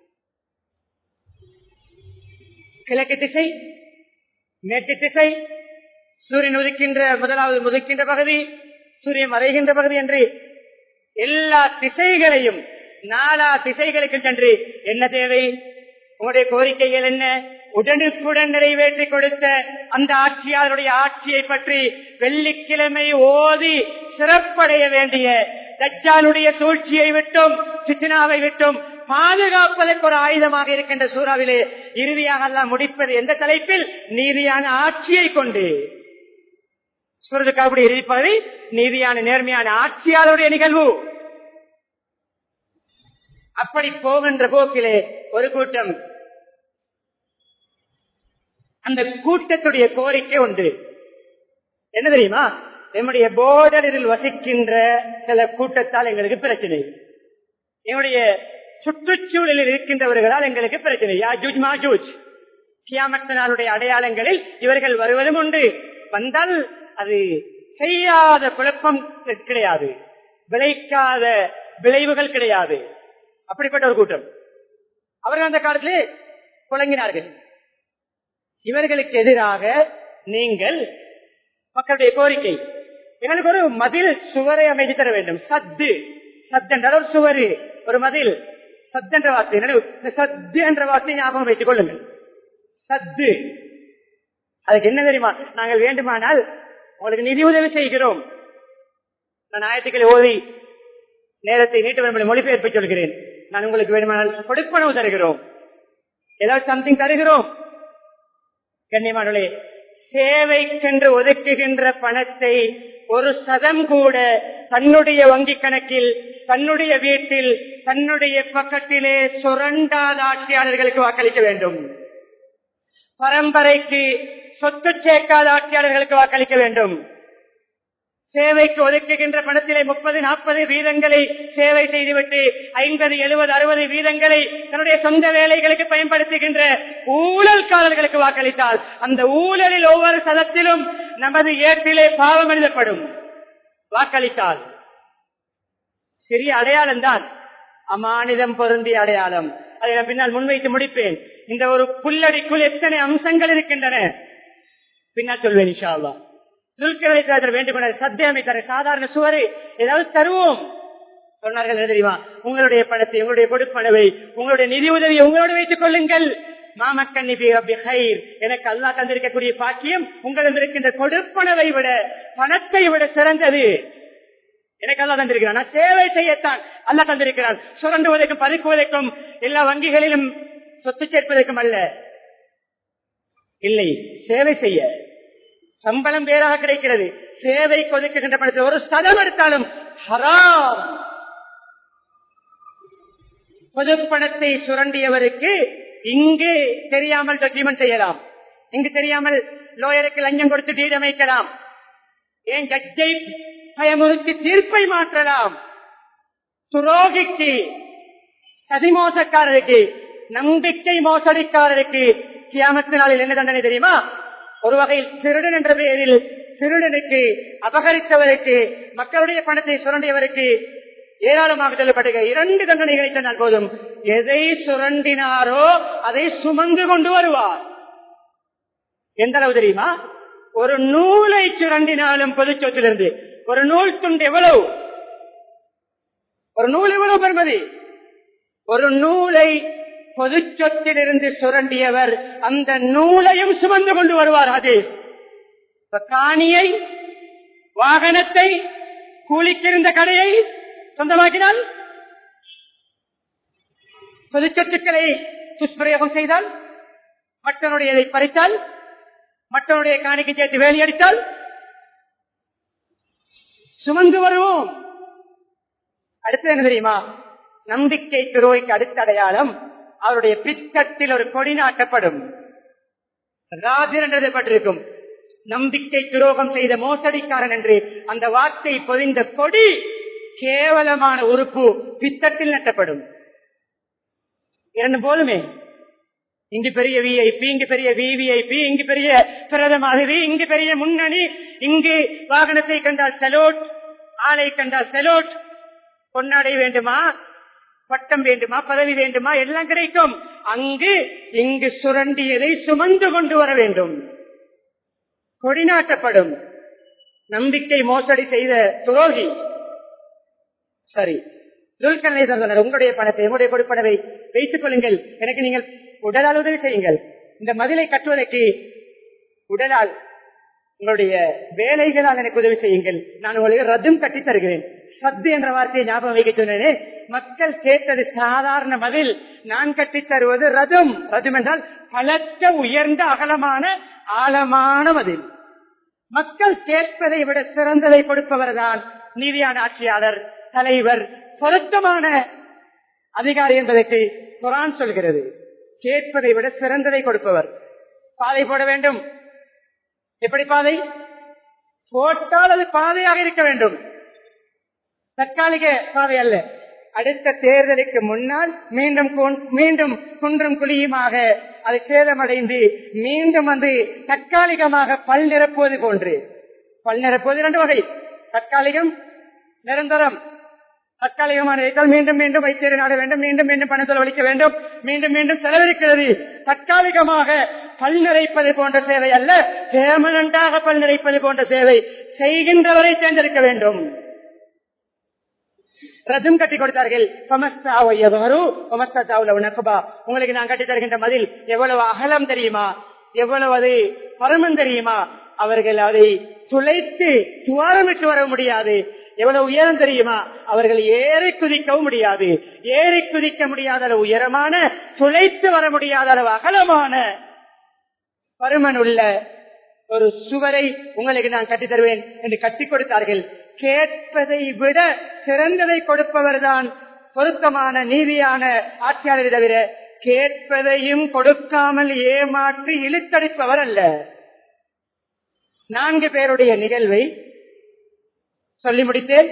கிழக்கு திசை மேற்கு திசை சூரியன் உதிக்கின்ற முதலாவது முதிக்கின்ற பகுதி சூரியன் மறைகின்ற பகுதி என்று எல்லா திசைகளையும் நாலா திசைகளுக்கு சென்று என்ன தேவை உங்களுடைய கோரிக்கைகள் என்ன உடனுக்குடன் நிறைவேற்றி கொடுத்த அந்த ஆட்சியாளருடைய ஆட்சியை பற்றி வெள்ளிக்கிழமை ஓதி சிறப்படைய வேண்டிய தச்சானுடைய சூழ்ச்சியை விட்டும் சித்தினாவை விட்டும் பாதுகாப்பதற்கு ஒரு ஆயுதமாக இருக்கின்ற சூறாவிலே இறுதியாக எல்லாம் முடிப்பது எந்த தலைப்பில் நீதியான ஆட்சியை கொண்டு சூரதுக்காவுடைய இறுதிப்பகுதி நீதியான நேர்மையான ஆட்சியாளருடைய நிகழ்வு அப்படி போகின்ற போக்கிலே ஒரு கூட்டம் அந்த கூட்டத்துடைய கோரிக்கை உண்டு என்ன தெரியுமா நம்முடைய போர்டரில் வசிக்கின்ற சில கூட்டத்தால் எங்களுக்கு பிரச்சனை என்னுடைய சுற்றுச்சூழலில் இருக்கின்றவர்களால் எங்களுக்கு பிரச்சனை யாஜூஜ் மாஜூஜ் கியாமத்தனாருடைய அடையாளங்களில் இவர்கள் வருவதும் உண்டு வந்தால் அது செய்யாத குழப்பம் கிடையாது விளைக்காத விளைவுகள் கிடையாது அப்படிப்பட்ட ஒரு கூட்டம் அவர்கள் அந்த காலத்திலே குழங்கினார்கள் இவர்களுக்கு எதிராக நீங்கள் மக்களுடைய கோரிக்கை எங்களுக்கு ஒரு மதில் சுவரை அமைத்து தர வேண்டும் சத்து சத் என்ற ஒரு சுவரு ஒரு மதில் சத் என்ற வார்த்தை இந்த சத்து என்ற வார்த்தையை ஞாபகம் வைத்துக் கொள்ளுங்கள் சத்து அதுக்கு என்ன தெரியுமா நாங்கள் வேண்டுமானால் உங்களுக்கு நிதி உதவி செய்கிறோம் நான் ஆயிரத்துக்களை ஓதி நேரத்தை நீட்ட வேண்டும் மொழிபெயர்ப்பு சொல்கிறேன் நான் உங்களுக்கு வேண்டுமானால் கொடுப்பனவு தருகிறோம் ஏதாவது சம்திங் தருகிறோம் கண்ணியமானே சேவைக்கென்று ஒதுக்குகின்ற பணத்தை ஒரு சதம் கூட தன்னுடைய வங்கி கணக்கில் தன்னுடைய வீட்டில் தன்னுடைய பக்கத்திலே சுரண்டாத ஆட்சியாளர்களுக்கு வாக்களிக்க வேண்டும் பரம்பரைக்கு சொத்து சேர்க்காத ஆட்சியாளர்களுக்கு வாக்களிக்க வேண்டும் சேவைக்கு ஒதுக்குகின்ற பணத்திலே முப்பது நாற்பது வீதங்களை சேவை செய்துவிட்டு ஐம்பது எழுபது அறுபது வீதங்களை தன்னுடைய சொந்த வேலைகளுக்கு பயன்படுத்துகின்ற ஊழல்காரர்களுக்கு வாக்களித்தால் அந்த ஊழலில் ஒவ்வொரு சதத்திலும் நமது ஏற்றிலே பாவம் எழுதப்படும் வாக்களித்தால் சிறிய அடையாளம் தான் அமானிதம் பொருந்திய அடையாளம் அதை நான் பின்னால் முன்வைத்து முடிப்பேன் இந்த ஒரு புல்லடிக்குள் எத்தனை அம்சங்கள் இருக்கின்றன பின்னால் சொல்வேன் இஷா அல்லா துல்கரை வேண்டுமென சத்தியமை தர சாதாரண சுவரை ஏதாவது தருவோம் சொன்னார்கள் என்ன தெரியுமா உங்களுடைய பணத்தை உங்களுடைய கொடுப்பனவை உங்களுடைய நிதி உதவியை உங்களோடு வைத்துக் கொள்ளுங்கள் மாமக்கண்ணி எனக்கு அல்லா தந்திருக்கக்கூடிய பாக்கியம் உங்களிடம் இருக்கின்ற கொடுப்பனவை விட பணத்தை விட சிறந்தது எனக்கு அல்லா தந்திருக்கிறான் நான் சேவை செய்யத்தான் அல்லா தந்திருக்கிறான் சுரண்டுவதற்கும் பதுக்குவதற்கும் எல்லா வங்கிகளிலும் சொத்து சேர்ப்பதற்கும் அல்ல இல்லை சேவை செய்ய சம்பளம் வேறாக கிடைக்கிறது சேவை கொதிக்கின்ற பணத்தில் ஒரு சதம் எடுத்தாலும் ஹராம் பொதுப்பணத்தை சுரண்டியவருக்கு இங்கு தெரியாமல் டாக்குமெண்ட் செய்யலாம் இங்கு தெரியாமல் லோயருக்கு லஞ்சம் கொடுத்து டீட் அமைக்கலாம் ஏன் ஜட்ஜை பயமுறுத்தி தீர்ப்பை மாற்றலாம் துரோகிக்கு சதிமோசக்காரருக்கு நம்பிக்கை மோசடிக்காரருக்கு கியாமத்து நாளில் என்ன தண்டனை தெரியுமா ஒரு வகையில் திருடன் என்ற பெயரில் திருடனுக்கு அபகரித்தவருக்கு மக்களுடைய பணத்தை சுரண்டியவருக்கு ஏராளமாக சொல்லப்பட்ட இரண்டு தண்டனைகளை சொன்னால் போதும் எதை சுரண்டினாரோ அதை சுமந்து கொண்டு வருவார் எந்த அளவு தெரியுமா ஒரு நூலை சுரண்டினாலும் பொது சொத்திலிருந்து ஒரு நூல் துண்டு எவ்வளவு ஒரு நூல் எவ்வளவு பெறுமதி ஒரு நூலை பொது சொத்திலிருந்து சுரண்டியவர் அந்த நூலையும் சுமந்து கொண்டு வருவார் அது காணியை வாகனத்தை கூலிக்கிருந்த கடையை சொந்தமாக்கினால் பொது சொத்துக்களை துஷ்பிரயோகம் செய்தால் மற்றவனுடைய பறித்தால் மற்றவனுடைய காணிக்கை சேர்த்து வேலையடித்தால் சுமந்து வருவோம் அடுத்து என்ன தெரியுமா நம்பிக்கை துரோய்க்கு அடுத்த அடையாளம் அவருடைய பித்தத்தில் ஒரு கொடி நாட்டப்படும் ராஜர் என்று எழுதப்பட்டிருக்கும் நம்பிக்கை துரோகம் செய்த மோசடிக்காரன் என்று அந்த வார்த்தை பொதிந்த கொடி கேவலமான உறுப்பு பித்தத்தில் நட்டப்படும் இரண்டு போலுமே இங்கு பெரிய விஐபி இங்கு பெரிய விவிஐபி இங்கு பெரிய பிரதம அதிதி இங்கு பெரிய முன்னணி இங்கு வாகனத்தை கண்டால் செலோட் ஆளை கண்டால் செலோட் பொன்னாடை வேண்டுமா பட்டம் வேண்டுமா பதவி வேண்டுமா எல்லாம் கிடைக்கும் அங்கு இங்கு சுரண்டியதை சுமந்து கொண்டு வர வேண்டும் கொடிநாட்டப்படும் நம்பிக்கை மோசடி செய்த துரோகி சரி துல்கலை சொன்னார் உங்களுடைய பணத்தை உங்களுடைய கொடுப்பனவை வைத்துக் கொள்ளுங்கள் எனக்கு நீங்கள் உடலால் உதவி செய்யுங்கள் இந்த மதிலை கட்டுவதற்கு உடலால் உங்களுடைய வேலைகளால் எனக்கு உதவி செய்யுங்கள் நான் உங்களுக்கு ரத்தும் கட்டி தருகிறேன் சத்து என்ற வார்த்தையை ஞாபகம் வைக்க சொன்னேனே மக்கள் கேட்டது சாதாரண மதில் நான் கட்டித் தருவது ரதம் ரதம் என்றால் பலத்த உயர்ந்த அகலமான ஆழமான மதில் மக்கள் கேட்பதை விட சிறந்ததை கொடுப்பவர் தான் நீதியான ஆட்சியாளர் தலைவர் பொருத்தமான அதிகாரி என்பதற்கு குரான் சொல்கிறது கேட்பதை விட சிறந்ததை கொடுப்பவர் பாதை போட வேண்டும் எப்படி பாதை போட்டால் அது பாதையாக இருக்க வேண்டும் தற்காலிக பாதை அல்ல அடுத்த தேர்தலுக்கு முன்னால் மீண்டும் குன்- மீண்டும் குன்றும் குழியுமாக அது சேதமடைந்து மீண்டும் வந்து தற்காலிகமாக பல் நிரப்புவது போன்று பல் நிரப்புவது இரண்டு வகை தற்காலிகம் நிரந்தரம் தற்காலிகமான வைத்தால் மீண்டும் மீண்டும் வைத்தியரை நாட வேண்டும் மீண்டும் மீண்டும் பணம் செலவழிக்க வேண்டும் மீண்டும் மீண்டும் செலவழிக்கிறது தற்காலிகமாக பல் நிறைப்பது போன்ற சேவை அல்ல பேமனண்டாக பல் நிறைப்பது போன்ற சேவை செய்கின்றவரை தேர்ந்தெடுக்க வேண்டும் ரதம் கட்டி கொடுத்தார்கள் சமஸ்தாவை எவரு சமஸ்தாவுல உனக்குபா உங்களுக்கு நான் கட்டி தருகின்ற மதில் எவ்வளவு அகலம் தெரியுமா எவ்வளவு அது பருமன் தெரியுமா அவர்கள் அதை துளைத்து துவாரமிட்டு வர முடியாது எவ்வளவு உயரம் தெரியுமா அவர்கள் ஏறி குதிக்கவும் முடியாது ஏறி குதிக்க முடியாத அளவு உயரமான துளைத்து வர முடியாத அளவு அகலமான பருமன் உள்ள ஒரு சுவரை உங்களுக்கு நான் கட்டித் தருவேன் என்று கட்டி கொடுத்தார்கள் கேட்பதை விட சிறந்ததை கொடுப்பவர் தான் பொருத்தமான நீதியான ஆட்சியாளரை தவிர கேட்பதையும் கொடுக்காமல் ஏமாற்றி இழுத்தடிப்பவர் அல்ல நான்கு பேருடைய நிகழ்வை சொல்லி முடித்தேன்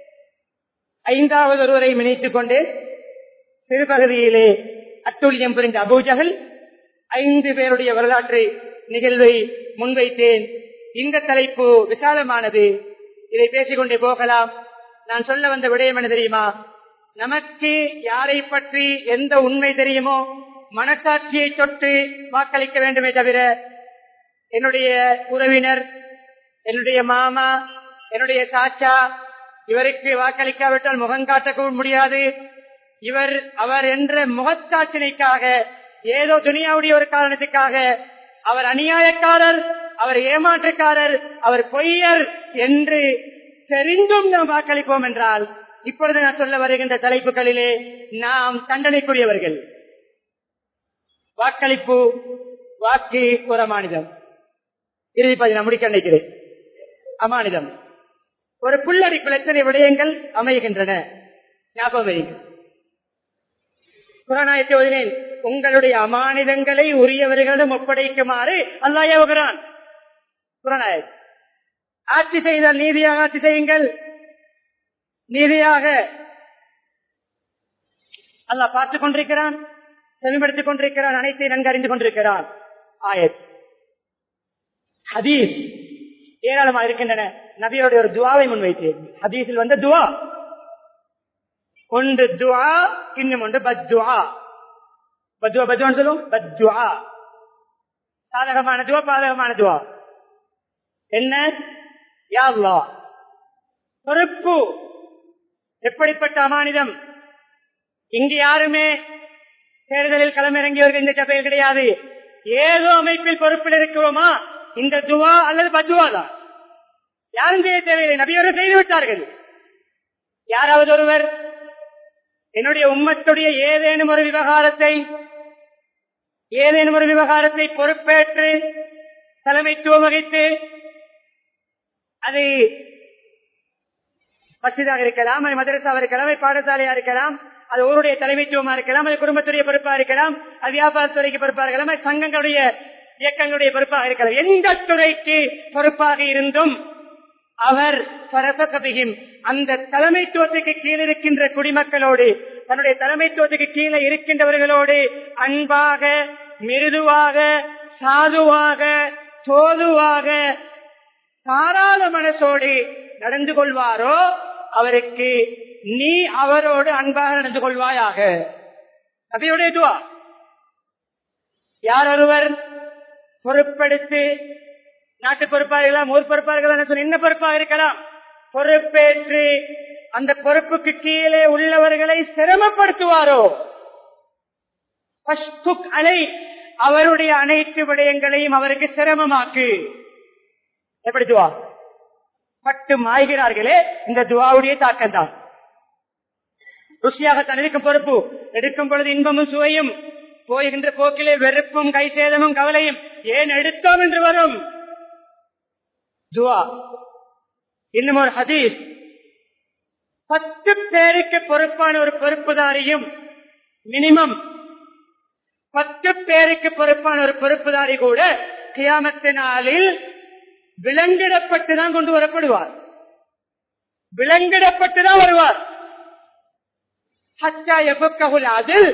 ஐந்தாவது ஒருவரை நினைத்துக் கொண்டு சிறுபகுதியிலே அத்துல்யம் புரிந்த அபூஜகல் ஐந்து பேருடைய வரலாற்று நிகழ்வை முன்வைத்தேன் இந்த தலைப்பு விசாலமானது இதை பேசிக்கொண்டே போகலாம் நான் சொல்ல வந்த விடயம் என்ன தெரியுமா நமக்கு யாரை பற்றி எந்த உண்மை தெரியுமோ மனசாட்சியை தொட்டு வாக்களிக்க வேண்டுமே தவிர என்னுடைய உறவினர் என்னுடைய மாமா என்னுடைய சாச்சா இவருக்கு வாக்களிக்காவிட்டால் முகம் காட்டவும் முடியாது இவர் அவர் என்ற முகத்தாட்சினைக்காக ஏதோ துணியாவுடைய ஒரு காரணத்துக்காக அவர் அநியாயக்காரர் அவர் ஏமாற்றுக்காரர் அவர் பொய்யர் என்று தெரிந்தும் நாம் வாக்களிப்போம் என்றால் இப்பொழுது நான் சொல்ல வருகின்ற தலைப்புகளிலே நாம் தண்டனைக்குரியவர்கள் வாக்களிப்பு வாக்கு ஒரு அமானிதம் இறுதி பதிவு நான் முடிக்க நினைக்கிறேன் அமானிதம் ஒரு புல்லடிப்பில் எத்தனை விடயங்கள் அமைகின்றன ஞாபகம் வையுங்கள் குரானாயத்தை ஓதினேன் உங்களுடைய அமானிதங்களை உரியவர்களிடம் ஒப்படைக்குமாறு அல்லா ஏவுகிறான் குரானாயத் ஆட்சி செய்தால் நீதியாக ஆட்சி செய்யுங்கள் நீதியாக அல்லாஹ் பார்த்துக் கொண்டிருக்கிறான் செவிப்படுத்திக் கொண்டிருக்கிறான் அனைத்தையும் நன்கு அறிந்து கொண்டிருக்கிறான் ஆயத் ஹதீஸ் ஏராளமாக இருக்கின்றன நபியோடைய ஒரு துவாவை முன்வைத்தேன் ஹதீஸில் வந்த துவா ஒன்று துவா இன்னும் ஒன்று பத்வா பத்வா பத்வான்னு சொல்லுவோம் பத்வா சாதகமான துவா பாதகமான துவா என்ன யா அல்லாஹ் பொறுப்பு எப்படிப்பட்ட அமானிதம் இங்கு யாருமே தேர்தலில் களமிறங்கியவர்கள் இந்த சபையில் கிடையாது ஏதோ அமைப்பில் பொறுப்பில் இருக்கிறோமா இந்த துவா அல்லது பத்துவா தான் யாரும் செய்ய தேவையில்லை நபியவர்கள் செய்து விட்டார்கள் யாராவது ஒருவர் என்னுடைய உம்மத்துடைய ஏதேனும் ஒரு விவகாரத்தை ஏதேனும் ஒரு விவகாரத்தை பொறுப்பேற்று தலைமைத்துவம் வகித்து அது மசிதாக இருக்கலாம் அது மதரசாவா இருக்கலாம் அது பாடசாலையா இருக்கலாம் அது ஊருடைய தலைமைத்துவமா இருக்கலாம் அது குடும்பத்துடைய பொறுப்பா இருக்கலாம் அது வியாபாரத்துறைக்கு பொறுப்பா இருக்கலாம் அது சங்கங்களுடைய இயக்கங்களுடைய பொறுப்பாக இருக்கலாம் எந்த துறைக்கு பொறுப்பாக இருந்தும் அவர் பரபகபிகிம் அந்த தலைமைத்துவத்துக்கு கீழே இருக்கின்ற குடிமக்களோடு தன்னுடைய தலைமைத்துவத்துக்கு கீழே இருக்கின்றவர்களோடு அன்பாக மிருதுவாக சாதுவாக தோதுவாக தாராள மனசோடு நடந்து கொள்வாரோ அவருக்கு நீ அவரோடு அன்பாக நடந்து கொள்வாயாக அதையுடைய துவா யார் ஒருவர் பொறுப்பெடுத்து நாட்டு பொறுப்பாக இருக்கலாம் ஊர் பொறுப்பாக இருக்கலாம் சொல்லி என்ன பொறுப்பாக இருக்கலாம் பொறுப்பேற்று அந்த பொறுப்புக்கு கீழே உள்ளவர்களை சிரமப்படுத்துவாரோ அலை அவருடைய அனைத்து விடயங்களையும் அவருக்கு சிரமமாக்கு எப்படி துவா பட்டு மாய்கிறார்களே இந்த துவாவுடைய தாக்கம் தான் ருசியாக தான் இருக்கும் பொறுப்பு எடுக்கும் பொழுது இன்பமும் சுவையும் போகின்ற போக்கிலே வெறுப்பும் கை சேதமும் கவலையும் ஏன் எடுத்தோம் என்று வரும் துவா இன்னும் ஒரு ஹதீஸ் பத்து பேருக்கு பொறுப்பான ஒரு பொறுப்புதாரியும் மினிமம் பத்து பேருக்கு பொறுப்பான ஒரு பொறுப்புதாரி கூட கியாமத்து நாளில் விலங்கிடப்பட்டுதான் கொண்டு வரப்படுவார் விலங்கிடப்பட்டுதான் வருவார் அதில்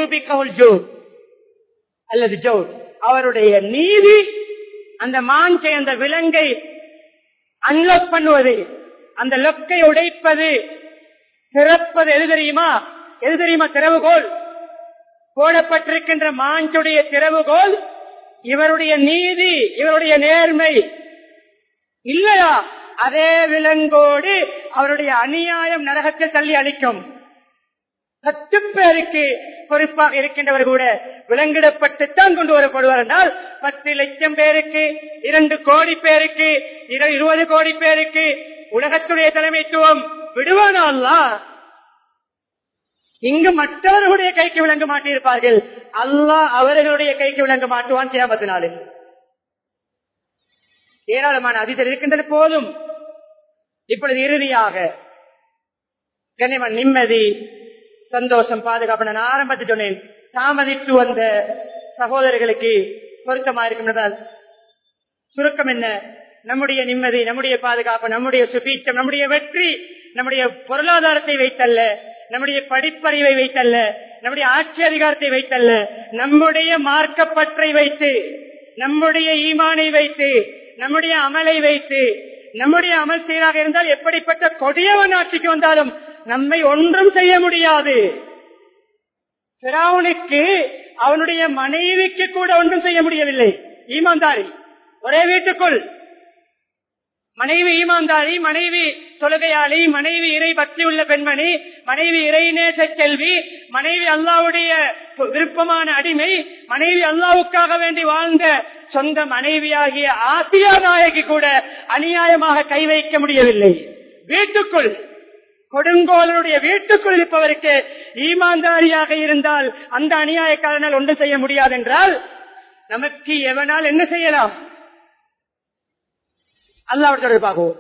அல்லது ஜோர் அவருடைய நீதி அந்த மாஞ்சை அந்த விலங்கை அன்லாக் பண்ணுவது அந்த லொக்கை உடைப்பது திறப்பது எது தெரியுமா எது தெரியுமா திறவுகோல் போடப்பட்டிருக்கின்ற மாஞ்சுடைய திறவுகோல் இவருடைய நீதி இவருடைய நேர்மை இல்லையா அதே விலங்கோடு அவருடைய அநியாயம் நரகத்தில் தள்ளி அளிக்கும் பத்து பேருக்கு பொறுப்பாக இருக்கின்றவர் கூட விலங்கிடப்பட்டுத்தான் கொண்டு வரப்படுவார் என்றால் பத்து லட்சம் பேருக்கு இரண்டு கோடி பேருக்கு இருபது கோடி பேருக்கு உலகத்துடைய தலைமைத்துவம் விடுவானா இங்கு மற்றவர்களுடைய கைக்கு விளங்க மாட்டியிருப்பார்கள் அல்லாஹ் அவர்களுடைய கைக்கு விளங்க மாட்டுவான் கேமத்தினாலில் ஏராளமான அதிதர் இருக்கின்றன போதும் இப்பொழுது இறுதியாக கனிமன் நிம்மதி சந்தோஷம் பாதுகாப்பு நான் ஆரம்பத்தில் சொன்னேன் தாமதித்து வந்த சகோதரர்களுக்கு பொருத்தமா இருக்கும் சுருக்கம் என்ன நம்முடைய நிம்மதி நம்முடைய பாதுகாப்பு நம்முடைய சுபீச்சம் நம்முடைய வெற்றி நம்முடைய பொருளாதாரத்தை வைத்தல்ல நம்முடைய படிப்பறிவை வைத்தல்ல நம்முடைய ஆட்சி அதிகாரத்தை வைத்தல்ல நம்முடைய மார்க்கப்பற்றை வைத்து நம்முடைய ஈமானை வைத்து நம்முடைய அமலை வைத்து நம்முடைய அமல் சீராக இருந்தால் எப்படிப்பட்ட கொடியவன் ஆட்சிக்கு வந்தாலும் நம்மை ஒன்றும் செய்ய முடியாது பிராவுனுக்கு அவனுடைய மனைவிக்கு கூட ஒன்றும் செய்ய முடியவில்லை ஈமான்தாரி ஒரே வீட்டுக்குள் மனைவி ஈமான்தாரி மனைவி தொழுகையாளி மனைவி இறை பக்தி உள்ள பெண்மணி மனைவி இறைநேச செல்வி மனைவி அல்லாவுடைய விருப்பமான அடிமை மனைவி அல்லாவுக்காக வேண்டி வாழ்ந்த சொந்த மனைவியாகிய ஆசியா நாயகி கூட அநியாயமாக கை வைக்க முடியவில்லை வீட்டுக்குள் கொடுங்கோலனுடைய வீட்டுக்குள் இருப்பவருக்கு ஈமான்தாரியாக இருந்தால் அந்த அநியாயக்காரனால் ஒன்றும் செய்ய முடியாது என்றால் நமக்கு எவனால் என்ன செய்யலாம் அல்லாவோட தொடர்பாகவும்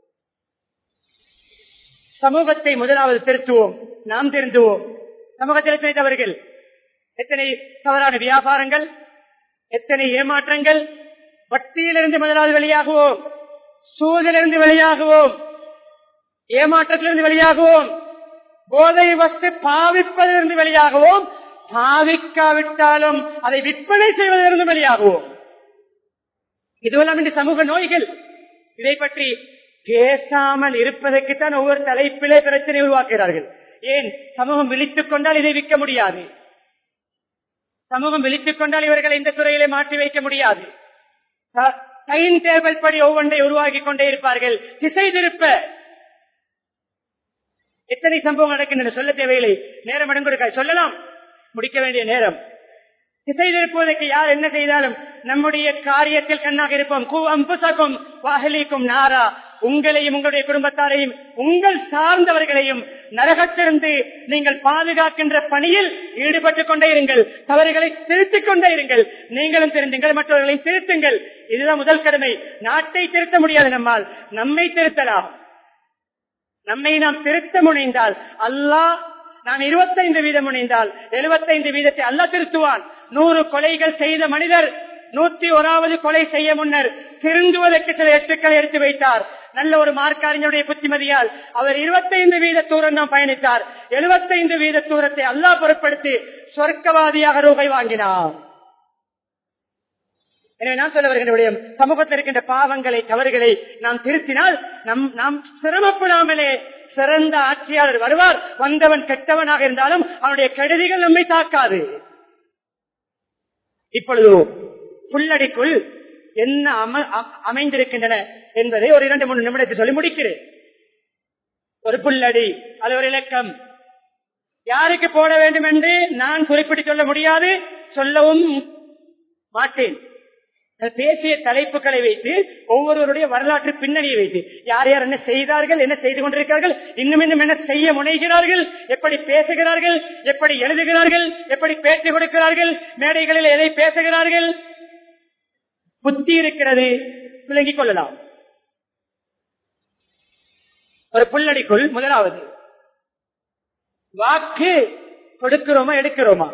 சமூகத்தை முதலாவது திருத்துவோம் நாம் திருந்துவோம் சமூகத்தில் எத்தனை தவறுகள் எத்தனை தவறான வியாபாரங்கள் எத்தனை ஏமாற்றங்கள் வட்டியிலிருந்து முதலாவது வெளியாகுவோம் சூதிலிருந்து வெளியாகுவோம் ஏமாற்றத்திலிருந்து வெளியாகுவோம் போதை வஸ்து பாவிப்பதிலிருந்து வெளியாகுவோம் பாவிக்காவிட்டாலும் அதை விற்பனை செய்வதிலிருந்து வெளியாகுவோம் இதுவெல்லாம் இந்த சமூக நோய்கள் இதை பற்றி பேசாமல் இருப்பதற்குத்தான் ஒவ்வொரு தலைப்பிலே பிரச்சனை உருவாக்குகிறார்கள் ஏன் சமூகம் விழித்துக் கொண்டால் இதை விற்க முடியாது சமூகம் விழித்துக் கொண்டால் இவர்களை இந்த துறையிலே மாற்றி வைக்க முடியாது டைம் டேபிள் படி ஒவ்வொன்றை உருவாக்கி கொண்டே இருப்பார்கள் திசை திருப்ப எத்தனை சம்பவம் நடக்கின்றன சொல்ல தேவையில்லை நேரம் அடங்கொடுக்க சொல்லலாம் முடிக்க வேண்டிய நேரம் திசை திருப்புவதற்கு யார் என்ன செய்தாலும் நம்முடைய காரியத்தில் கண்ணாக இருப்போம் கு அம்புசகும் வாகலிக்கும் நாரா உங்களையும் உங்களுடைய குடும்பத்தாரையும் உங்கள் சார்ந்தவர்களையும் நரகத்திலிருந்து நீங்கள் பாதுகாக்கின்ற பணியில் ஈடுபட்டுக் கொண்டே இருங்கள் தவறுகளை திருத்திக் கொண்டே இருங்கள் நீங்களும் திருந்துங்கள் மற்றவர்களையும் திருத்துங்கள் இதுதான் முதல் கடமை நாட்டை திருத்த முடியாது நம்மால் நம்மை திருத்தலாம் நம்மை நாம் திருத்த முனைந்தால் அல்லாஹ் நாம் இருபத்தைந்து வீதம் முனைந்தால் எழுபத்தைந்து வீதத்தை அல்லாஹ் திருத்துவான் நூறு கொலைகள் செய்த மனிதர் நூத்தி ஓராவது கொலை செய்ய முன்னர் திருந்துவதற்கு சில எட்டுக்களை எடுத்து வைத்தார் நல்ல ஒரு மார்க்காரிஞருடைய புத்திமதியால் அவர் இருபத்தைந்து வீத தூரம் தான் பயணித்தார் எழுபத்தைந்து வீத தூரத்தை அல்லாஹ் பொருட்படுத்தி சொர்க்கவாதியாக ரூபாய் வாங்கினார் எனவே நான் சொல்ல வருகின்ற விடயம் சமூகத்தில் இருக்கின்ற பாவங்களை தவறுகளை நாம் திருத்தினால் நம் நாம் சிரமப்படாமலே சிறந்த ஆட்சியாளர் வருவார் வந்தவன் கெட்டவனாக இருந்தாலும் அவனுடைய கெடுதிகள் நம்மை தாக்காது இப்பொழுது புல்லடிக்குள் என்ன அம- அ- அமைந்திருக்கின்றன என்பதை ஒரு இரண்டு மூணு நிமிடத்தை சொல்லி முடிக்கிறேன் ஒரு புல்லடி அது ஒரு இலக்கம் யாருக்கு போட வேண்டும் என்று நான் குறிப்பிட்டு சொல்ல முடியாது சொல்லவும் மாட்டேன் பேசிய தலைப்புகளை வைத்து ஒவ்வொருவருடைய வரலாற்று பின்னணியை வைத்து யார் யார் என்ன செய்தார்கள் என்ன செய்து கொண்டிருக்கிறார்கள் இன்னும் இன்னும் என்ன செய்ய முனைகிறார்கள் எப்படி பேசுகிறார்கள் எப்படி எழுதுகிறார்கள் எப்படி பேச்சு கொடுக்கிறார்கள் மேடைகளில் எதை பேசுகிறார்கள் புத்தி இருக்கிறது விளங்கிக் கொள்ளலாம் ஒரு புல்லடிக்குள் முதலாவது வாக்கு கொடுக்கிறோமா எடுக்கிறோமா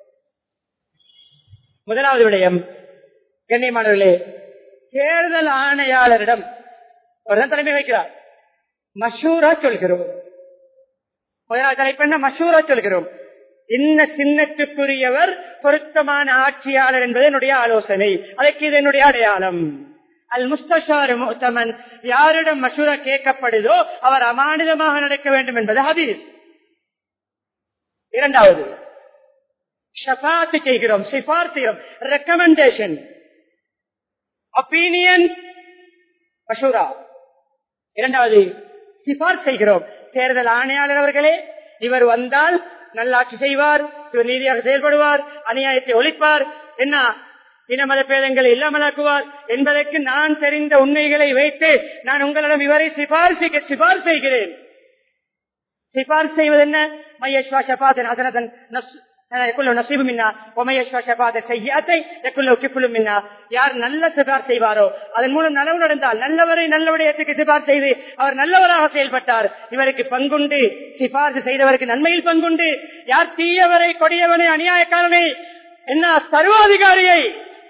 முதலாவது விடயம் கண்ணியமானவர்களே தேர்தல் ஆணையாளரிடம் அவர்தான் தலைமை வைக்கிறார் மஷூரா சொல்கிறோம் முதலாவது தலைப்பு என்ன மஷூரா சொல்கிறோம் இன்ன சின்னத்துக்குரியவர் பொருத்தமான ஆட்சியாளர் என்பது என்னுடைய ஆலோசனை அதற்கு இது என்னுடைய அடையாளம் அல் முஸ்தஷாரு முத்தமன் யாரிடம் மஷூரா கேட்கப்படுதோ அவர் அமானிதமாக நடக்க வேண்டும் என்பது ஹதீஸ் இரண்டாவது ஷபாத்து செய்கிறோம் சிபார் செய்கிறோம் ரெக்கமெண்டேஷன் ஒப்பீனியன் மஷூரா இரண்டாவது சிபார் செய்கிறோம் தேர்தல் ஆணையாளர் அவர்களே இவர் வந்தால் நல்லாட்சி செய்வார் இவர் நீதியாக செயல்படுவார் அநியாயத்தை ஒழிப்பார் என்ன இன மத பேதங்களை இல்லாமலாக்குவார் என்பதற்கு நான் தெரிந்த உண்மைகளை வைத்து நான் உங்களிடம் இவரை சிபாரிசு சிபார் செய்கிறேன் சிபார் செய்வது என்ன மையஸ்வா ஷபாதன் ஹசனதன் يكون نصيب منا ومن يشفى شفاعة سيئة يكون له كفل منا யார் நல்ல சிபார் செய்வாரோ அதன் மூலம் நலவு நடந்தால் நல்லவரை நல்லவடையத்துக்கு சிபார் செய்து அவர் நல்லவராக செயல்பட்டார் இவருக்கு பங்குண்டு சிபார்சு செய்தவருக்கு நன்மையில் பங்குண்டு யார் தீயவரை கொடியவனை அநியாயக்காரனை என்ன சர்வாதிகாரியை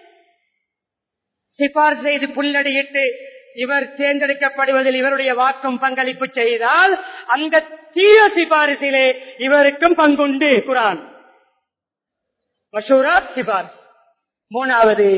சிபார் செய்து புல்லடியிட்டு இவர் தேர்ந்தெடுக்கப்படுவதில் இவருடைய வாக்கும் பங்களிப்பு செய்தால் அந்த தீய சிபாரிசிலே இவருக்கும் பங்குண்டு குரான் மஷூரா சிபாரிஸ் மூணாவது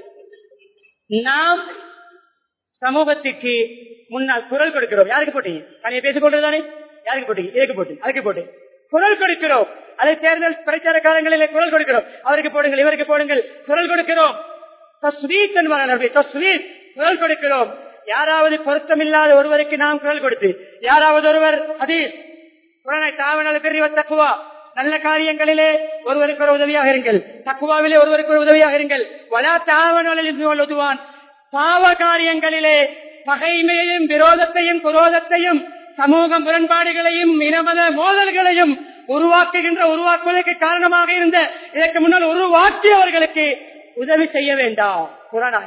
நாம் சமூகத்துக்கு முன்னால் குரல் கொடுக்கிறோம் யாருக்கு போட்டீங்க தனியை பேசிக் கொண்டதுதானே யாருக்கு போட்டீங்க இதுக்கு போட்டு அதுக்கு போட்டு குரல் கொடுக்கிறோம் அதை தேர்தல் பிரச்சார காலங்களிலே குரல் கொடுக்கிறோம் அவருக்கு போடுங்கள் இவருக்கு போடுங்கள் குரல் கொடுக்கிறோம் தஸ்வீத் என்பார்கள் தஸ்வீத் குரல் கொடுக்கிறோம் யாராவது பொருத்தமில்லாத ஒருவருக்கு நாம் குரல் கொடுத்து யாராவது ஒருவர் அதீஸ் குரலை தாவனால பெரிய தக்குவா நல்ல காரியங்களிலே ஒருவருக்கு ஒரு உதவியாக இருங்கள் தக்குவாவிலே ஒருவருக்கு ஒரு உதவியாக இருங்கள் வலா தாவனாலில் உதுவான் பாவ காரியங்களிலே பகைமையையும் விரோதத்தையும் குரோதத்தையும் சமூக முரண்பாடுகளையும் இனமத மோதல்களையும் உருவாக்குகின்ற உருவாக்குவதற்கு காரணமாக இருந்த இதற்கு முன்னால் உருவாக்கியவர்களுக்கு உதவி செய்ய வேண்டாம் குரானாக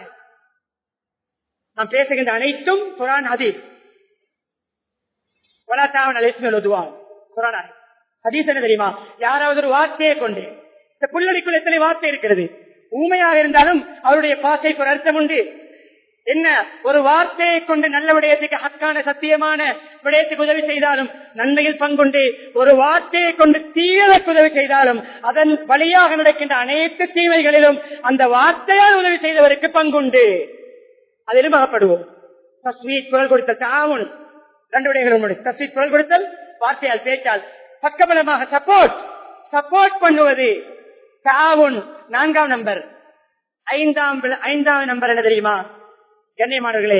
நாம் பேசுகின்ற அனைத்தும் குரான் ஹதீஸ் வலாத்தாவன் அலேஸ்மேல் உதுவான் குரானாக ஹதீஸ் என்ன தெரியுமா யாராவது ஒரு வார்த்தையை கொண்டு இந்த புல்லடிக்குள் எத்தனை வார்த்தை இருக்கிறது ஊமையாக இருந்தாலும் அவருடைய பாசைக்கு ஒரு அர்த்தம் உண்டு என்ன ஒரு வார்த்தையை கொண்டு நல்ல விடயத்துக்கு ஹக்கான சத்தியமான விடயத்துக்கு உதவி செய்தாலும் நன்மையில் பங்குண்டு ஒரு வார்த்தையை கொண்டு தீயதற்கு உதவி செய்தாலும் அதன் வழியாக நடக்கின்ற அனைத்து தீமைகளிலும் அந்த வார்த்தையால் உதவி செய்தவருக்கு பங்குண்டு அதிலும் அகப்படுவோம் தஸ்வீத் குரல் கொடுத்தல் தாவுன் ரெண்டு விடயங்களும் தஸ்வீத் குரல் கொடுத்தல் வார்த்தையால் பேச்சால் பக்கபலமாக சப்போர்ட் சப்போர்ட் பண்ணுவது தாவுன் நான்காம் நம்பர் ஐந்தாம் ஐந்தாம் நம்பர் என்ன தெரியுமா கண்ணியமானவர்களே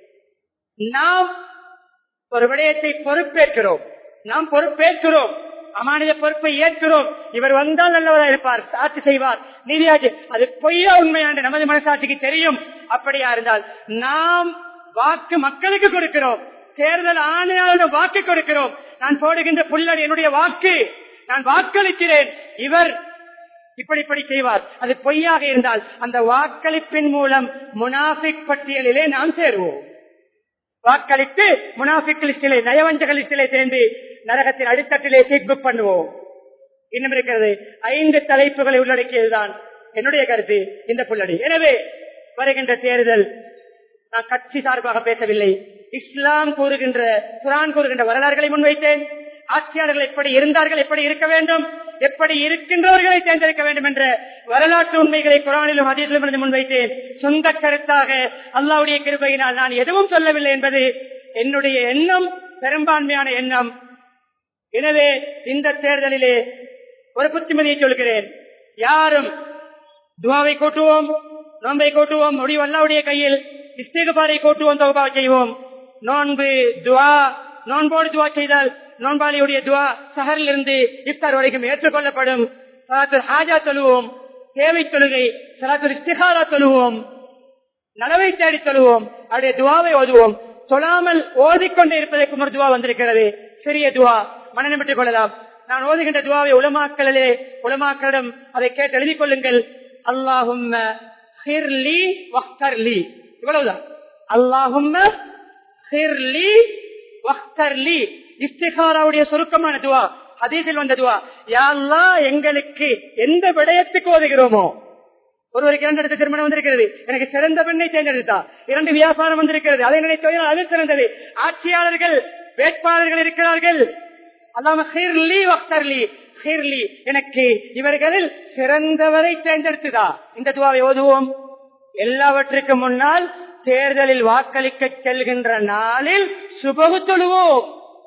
நாம் ஒரு விடயத்தை பொறுப்பேற்கிறோம் நாம் பொறுப்பேற்கிறோம் அமானித பொறுப்பை ஏற்கிறோம் இவர் வந்தால் நல்லவராக இருப்பார் ஆட்சி செய்வார் நீதியாட்சி அது பொய்யா உண்மையான நமது மனசாட்சிக்கு தெரியும் அப்படியா இருந்தால் நாம் வாக்கு மக்களுக்கு கொடுக்கிறோம் தேர்தல் ஆணையாளர் வாக்கு கொடுக்கிறோம் நான் போடுகின்ற புல்லர் என்னுடைய வாக்கு நான் வாக்களிக்கிறேன் இவர் இப்படி இப்படி செய்வார் அது பொய்யாக இருந்தால் அந்த வாக்களிப்பின் மூலம் முனாஃபிக் பட்டியலிலே நாம் சேருவோம் வாக்களித்து முனாஃபிக் லிஸ்டிலே நயவஞ்சக லிஸ்டிலே சேர்ந்து நரகத்தின் அடித்தட்டிலே சீட் புக் பண்ணுவோம் இன்னும் இருக்கிறது ஐந்து தலைப்புகளை உள்ளடக்கியதுதான் என்னுடைய கருத்து இந்த புள்ளடி எனவே வருகின்ற தேர்தல் நான் கட்சி சார்பாக பேசவில்லை இஸ்லாம் கூறுகின்ற குரான் கூறுகின்ற வரலாறுகளை முன்வைத்தேன் ஆட்சியாளர்கள் எப்படி இருந்தார்கள் எப்படி இருக்க வேண்டும் எப்படி இருக்கின்றவர்களை தேர்ந்தெடுக்க வேண்டும் என்ற வரலாற்று உண்மைகளை குரானிலும் அதிலும் இருந்து முன்வைத்தேன் சொந்த கருத்தாக அல்லாவுடைய கிருபையினால் நான் எதுவும் சொல்லவில்லை என்பது என்னுடைய எண்ணம் பெரும்பான்மையான எண்ணம் எனவே இந்த தேர்தலிலே ஒரு புத்திமதியை சொல்கிறேன் யாரும் துவாவை கூட்டுவோம் நோன்பை கூட்டுவோம் முடிவு அல்லாவுடைய கையில் இஸ்திகபாரை கூட்டுவோம் தொகுப்பா செய்வோம் நோன்பு துவா நோன்போடு துவா செய்தால் நோன்பாளியுடைய துவா சஹரில் இருந்து இப்தார் வரைக்கும் ஏற்றுக்கொள்ளப்படும் சலாத்துல் ஹாஜா தொழுவோம் தேவை தொழுகை சலாத்துல் இஸ்திகாரா தொழுவோம் நலவை தேடி தொழுவோம் அவருடைய துவாவை ஓதுவோம் தொழாமல் ஓதிக்கொண்டே இருப்பதற்கு ஒரு துவா வந்திருக்கிறது சிறிய துவா மனநிலை பெற்றுக் கொள்ளலாம் நான் ஓதுகின்ற துவாவை உலமாக்களிலே உலமாக்களிடம் அதை கேட்டு எழுதிக் கொள்ளுங்கள் அல்லாஹும் இவ்வளவுதான் அல்லாஹும் இஸ்திகாராவுடைய சுருக்கமான துவா ஹதீஸில் வந்த துவா யாழ்லா எங்களுக்கு எந்த விடயத்துக்கு ஓதுகிறோமோ ஒருவருக்கு இரண்டு இடத்து திருமணம் வந்திருக்கிறது எனக்கு சிறந்த பெண்ணை தேர்ந்தெடுத்தா இரண்டு வியாபாரம் வந்திருக்கிறது அதை நினைத்து அது சிறந்தது ஆட்சியாளர்கள் வேட்பாளர்கள் இருக்கிறார்கள் அல்லாம ஹிர்லி வக்தர்லி ஹிர்லி எனக்கு இவர்களில் சிறந்தவரை தேர்ந்தெடுத்துதா இந்த துவாவை ஓதுவோம் எல்லாவற்றுக்கும் முன்னால் தேர்தலில் வாக்களிக்க செல்கின்ற நாளில் சுபகு தொழுவோம்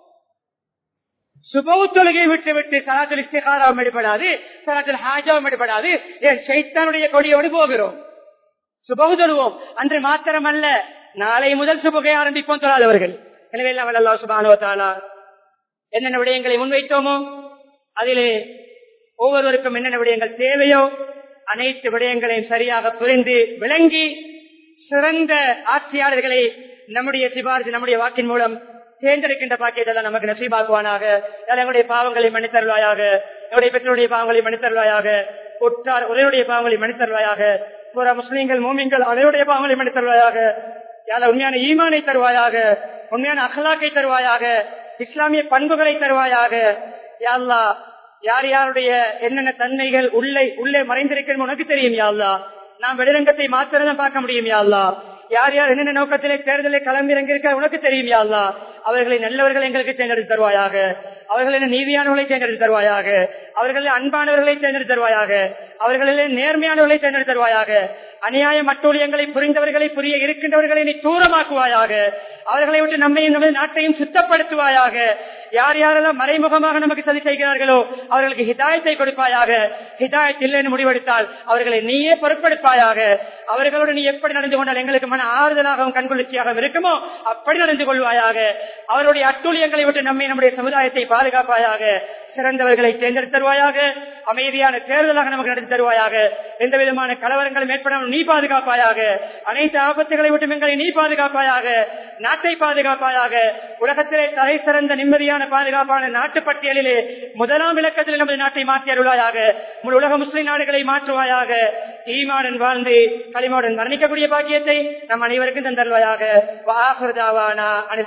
சுபவு தொழுகை விட்டு விட்டு சலாத்தில் இஸ்திகாராவும் எடுபடாது சலாத்தில் ஹாஜாவும் எடுபடாது என் சைத்தானுடைய கொடியோடு போகிறோம் சுபகு தொழுவோம் அன்று மாத்திரமல்ல நாளை முதல் சுபகை ஆரம்பிப்போம் தொழாதவர்கள் எனவே எல்லாம் வல்லல்லா சுபானுவத்தாலா என்னென்ன விடயங்களை முன்வைத்தோமோ அதிலே ஒவ்வொருவருக்கும் என்னென்ன விடயங்கள் தேவையோ அனைத்து விடயங்களையும் சரியாக புரிந்து விளங்கி சிறந்த ஆட்சியாளர்களை நம்முடைய சிபாரிசு நம்முடைய வாக்கின் மூலம் தேர்ந்தெடுக்கின்ற பாக்கியத்தை நமக்கு நசீபாக்குவானாக எங்களுடைய பாவங்களை மன்னித்தருவாயாக என்னுடைய பெற்றோருடைய பாவங்களை மன்னித்தருவாயாக உற்றார் உரையுடைய பாவங்களை மன்னித்தருவாயாக புற முஸ்லீம்கள் மூமிங்கள் அனைவருடைய பாவங்களை மன்னித்தருவாயாக யார உண்மையான ஈமானை தருவாயாக உண்மையான அகலாக்கை தருவாயாக இஸ்லாமிய பண்புகளை தருவாயாக யாழ்லா யார் யாருடைய என்னென்ன தன்மைகள் உள்ளே உள்ளே மறைந்திருக்கிறது உனக்கு தெரியும் யாழ்லா நாம் வெளிரங்கத்தை மாத்திரம் பார்க்க முடியும் யாழ்லா யார் யார் என்னென்ன நோக்கத்திலே தேர்தலை களம்பிறங்கிருக்க உனக்கு தெரியும் யாழ்லா அவர்களை நல்லவர்களை எங்களுக்கு தேர்ந்தெடுத்து தருவாயாக அவர்களின் நீதியானவர்களை தேர்ந்தெடுத்து தருவாயாக அவர்களின் அன்பானவர்களை தேர்ந்தெடுத்து தருவாயாக அவர்களின் நேர்மையானவர்களை தேர்ந்தெடுத்து தருவாயாக அநியாய மட்டூழியங்களை புரிந்தவர்களை புரிய இருக்கின்றவர்களை நீ தூரமாக்குவாயாக அவர்களை விட்டு நம்மையும் நமது நாட்டையும் சுத்தப்படுத்துவாயாக யார் யாரெல்லாம் மறைமுகமாக நமக்கு சதி செய்கிறார்களோ அவர்களுக்கு ஹிதாயத்தை கொடுப்பாயாக ஹிதாயத் இல்லை என்று முடிவெடுத்தால் அவர்களை நீயே பொருட்படுப்பாயாக அவர்களோடு நீ எப்படி நடந்து கொண்டால் எங்களுக்கு மன ஆறுதலாகவும் கண்குளிர்ச்சியாகவும் இருக்குமோ அப்படி நடந்து கொள்வாயாக அவருடைய அட்டூழியங்களை விட்டு நம்மை நம்முடைய சமுதாயத்தை பாதுகாப்பாயாக சிறந்தவர்களை தேர்ந்தெடுத்து தருவாயாக அமைதியான தேர்தலாக நமக்கு நடத்தி தருவாயாக எந்த விதமான கலவரங்களும் ஏற்படாமல் நீ பாதுகாப்பாயாக அனைத்து ஆபத்துகளை விட்டு எங்களை நீ பாதுகாப்பாயாக நாட்டை பாதுகாப்பாயாக உலகத்திலே தலை சிறந்த நிம்மதியான பாதுகாப்பான நாட்டு பட்டியலிலே முதலாம் இலக்கத்தில் நமது நாட்டை மாற்றி அருள்வாயாக உலக முஸ்லிம் நாடுகளை மாற்றுவாயாக ஈமாடன் வாழ்ந்து களிமாவுடன் மரணிக்கக்கூடிய பாக்கியத்தை நம் அனைவருக்கும் தந்தருவாயாக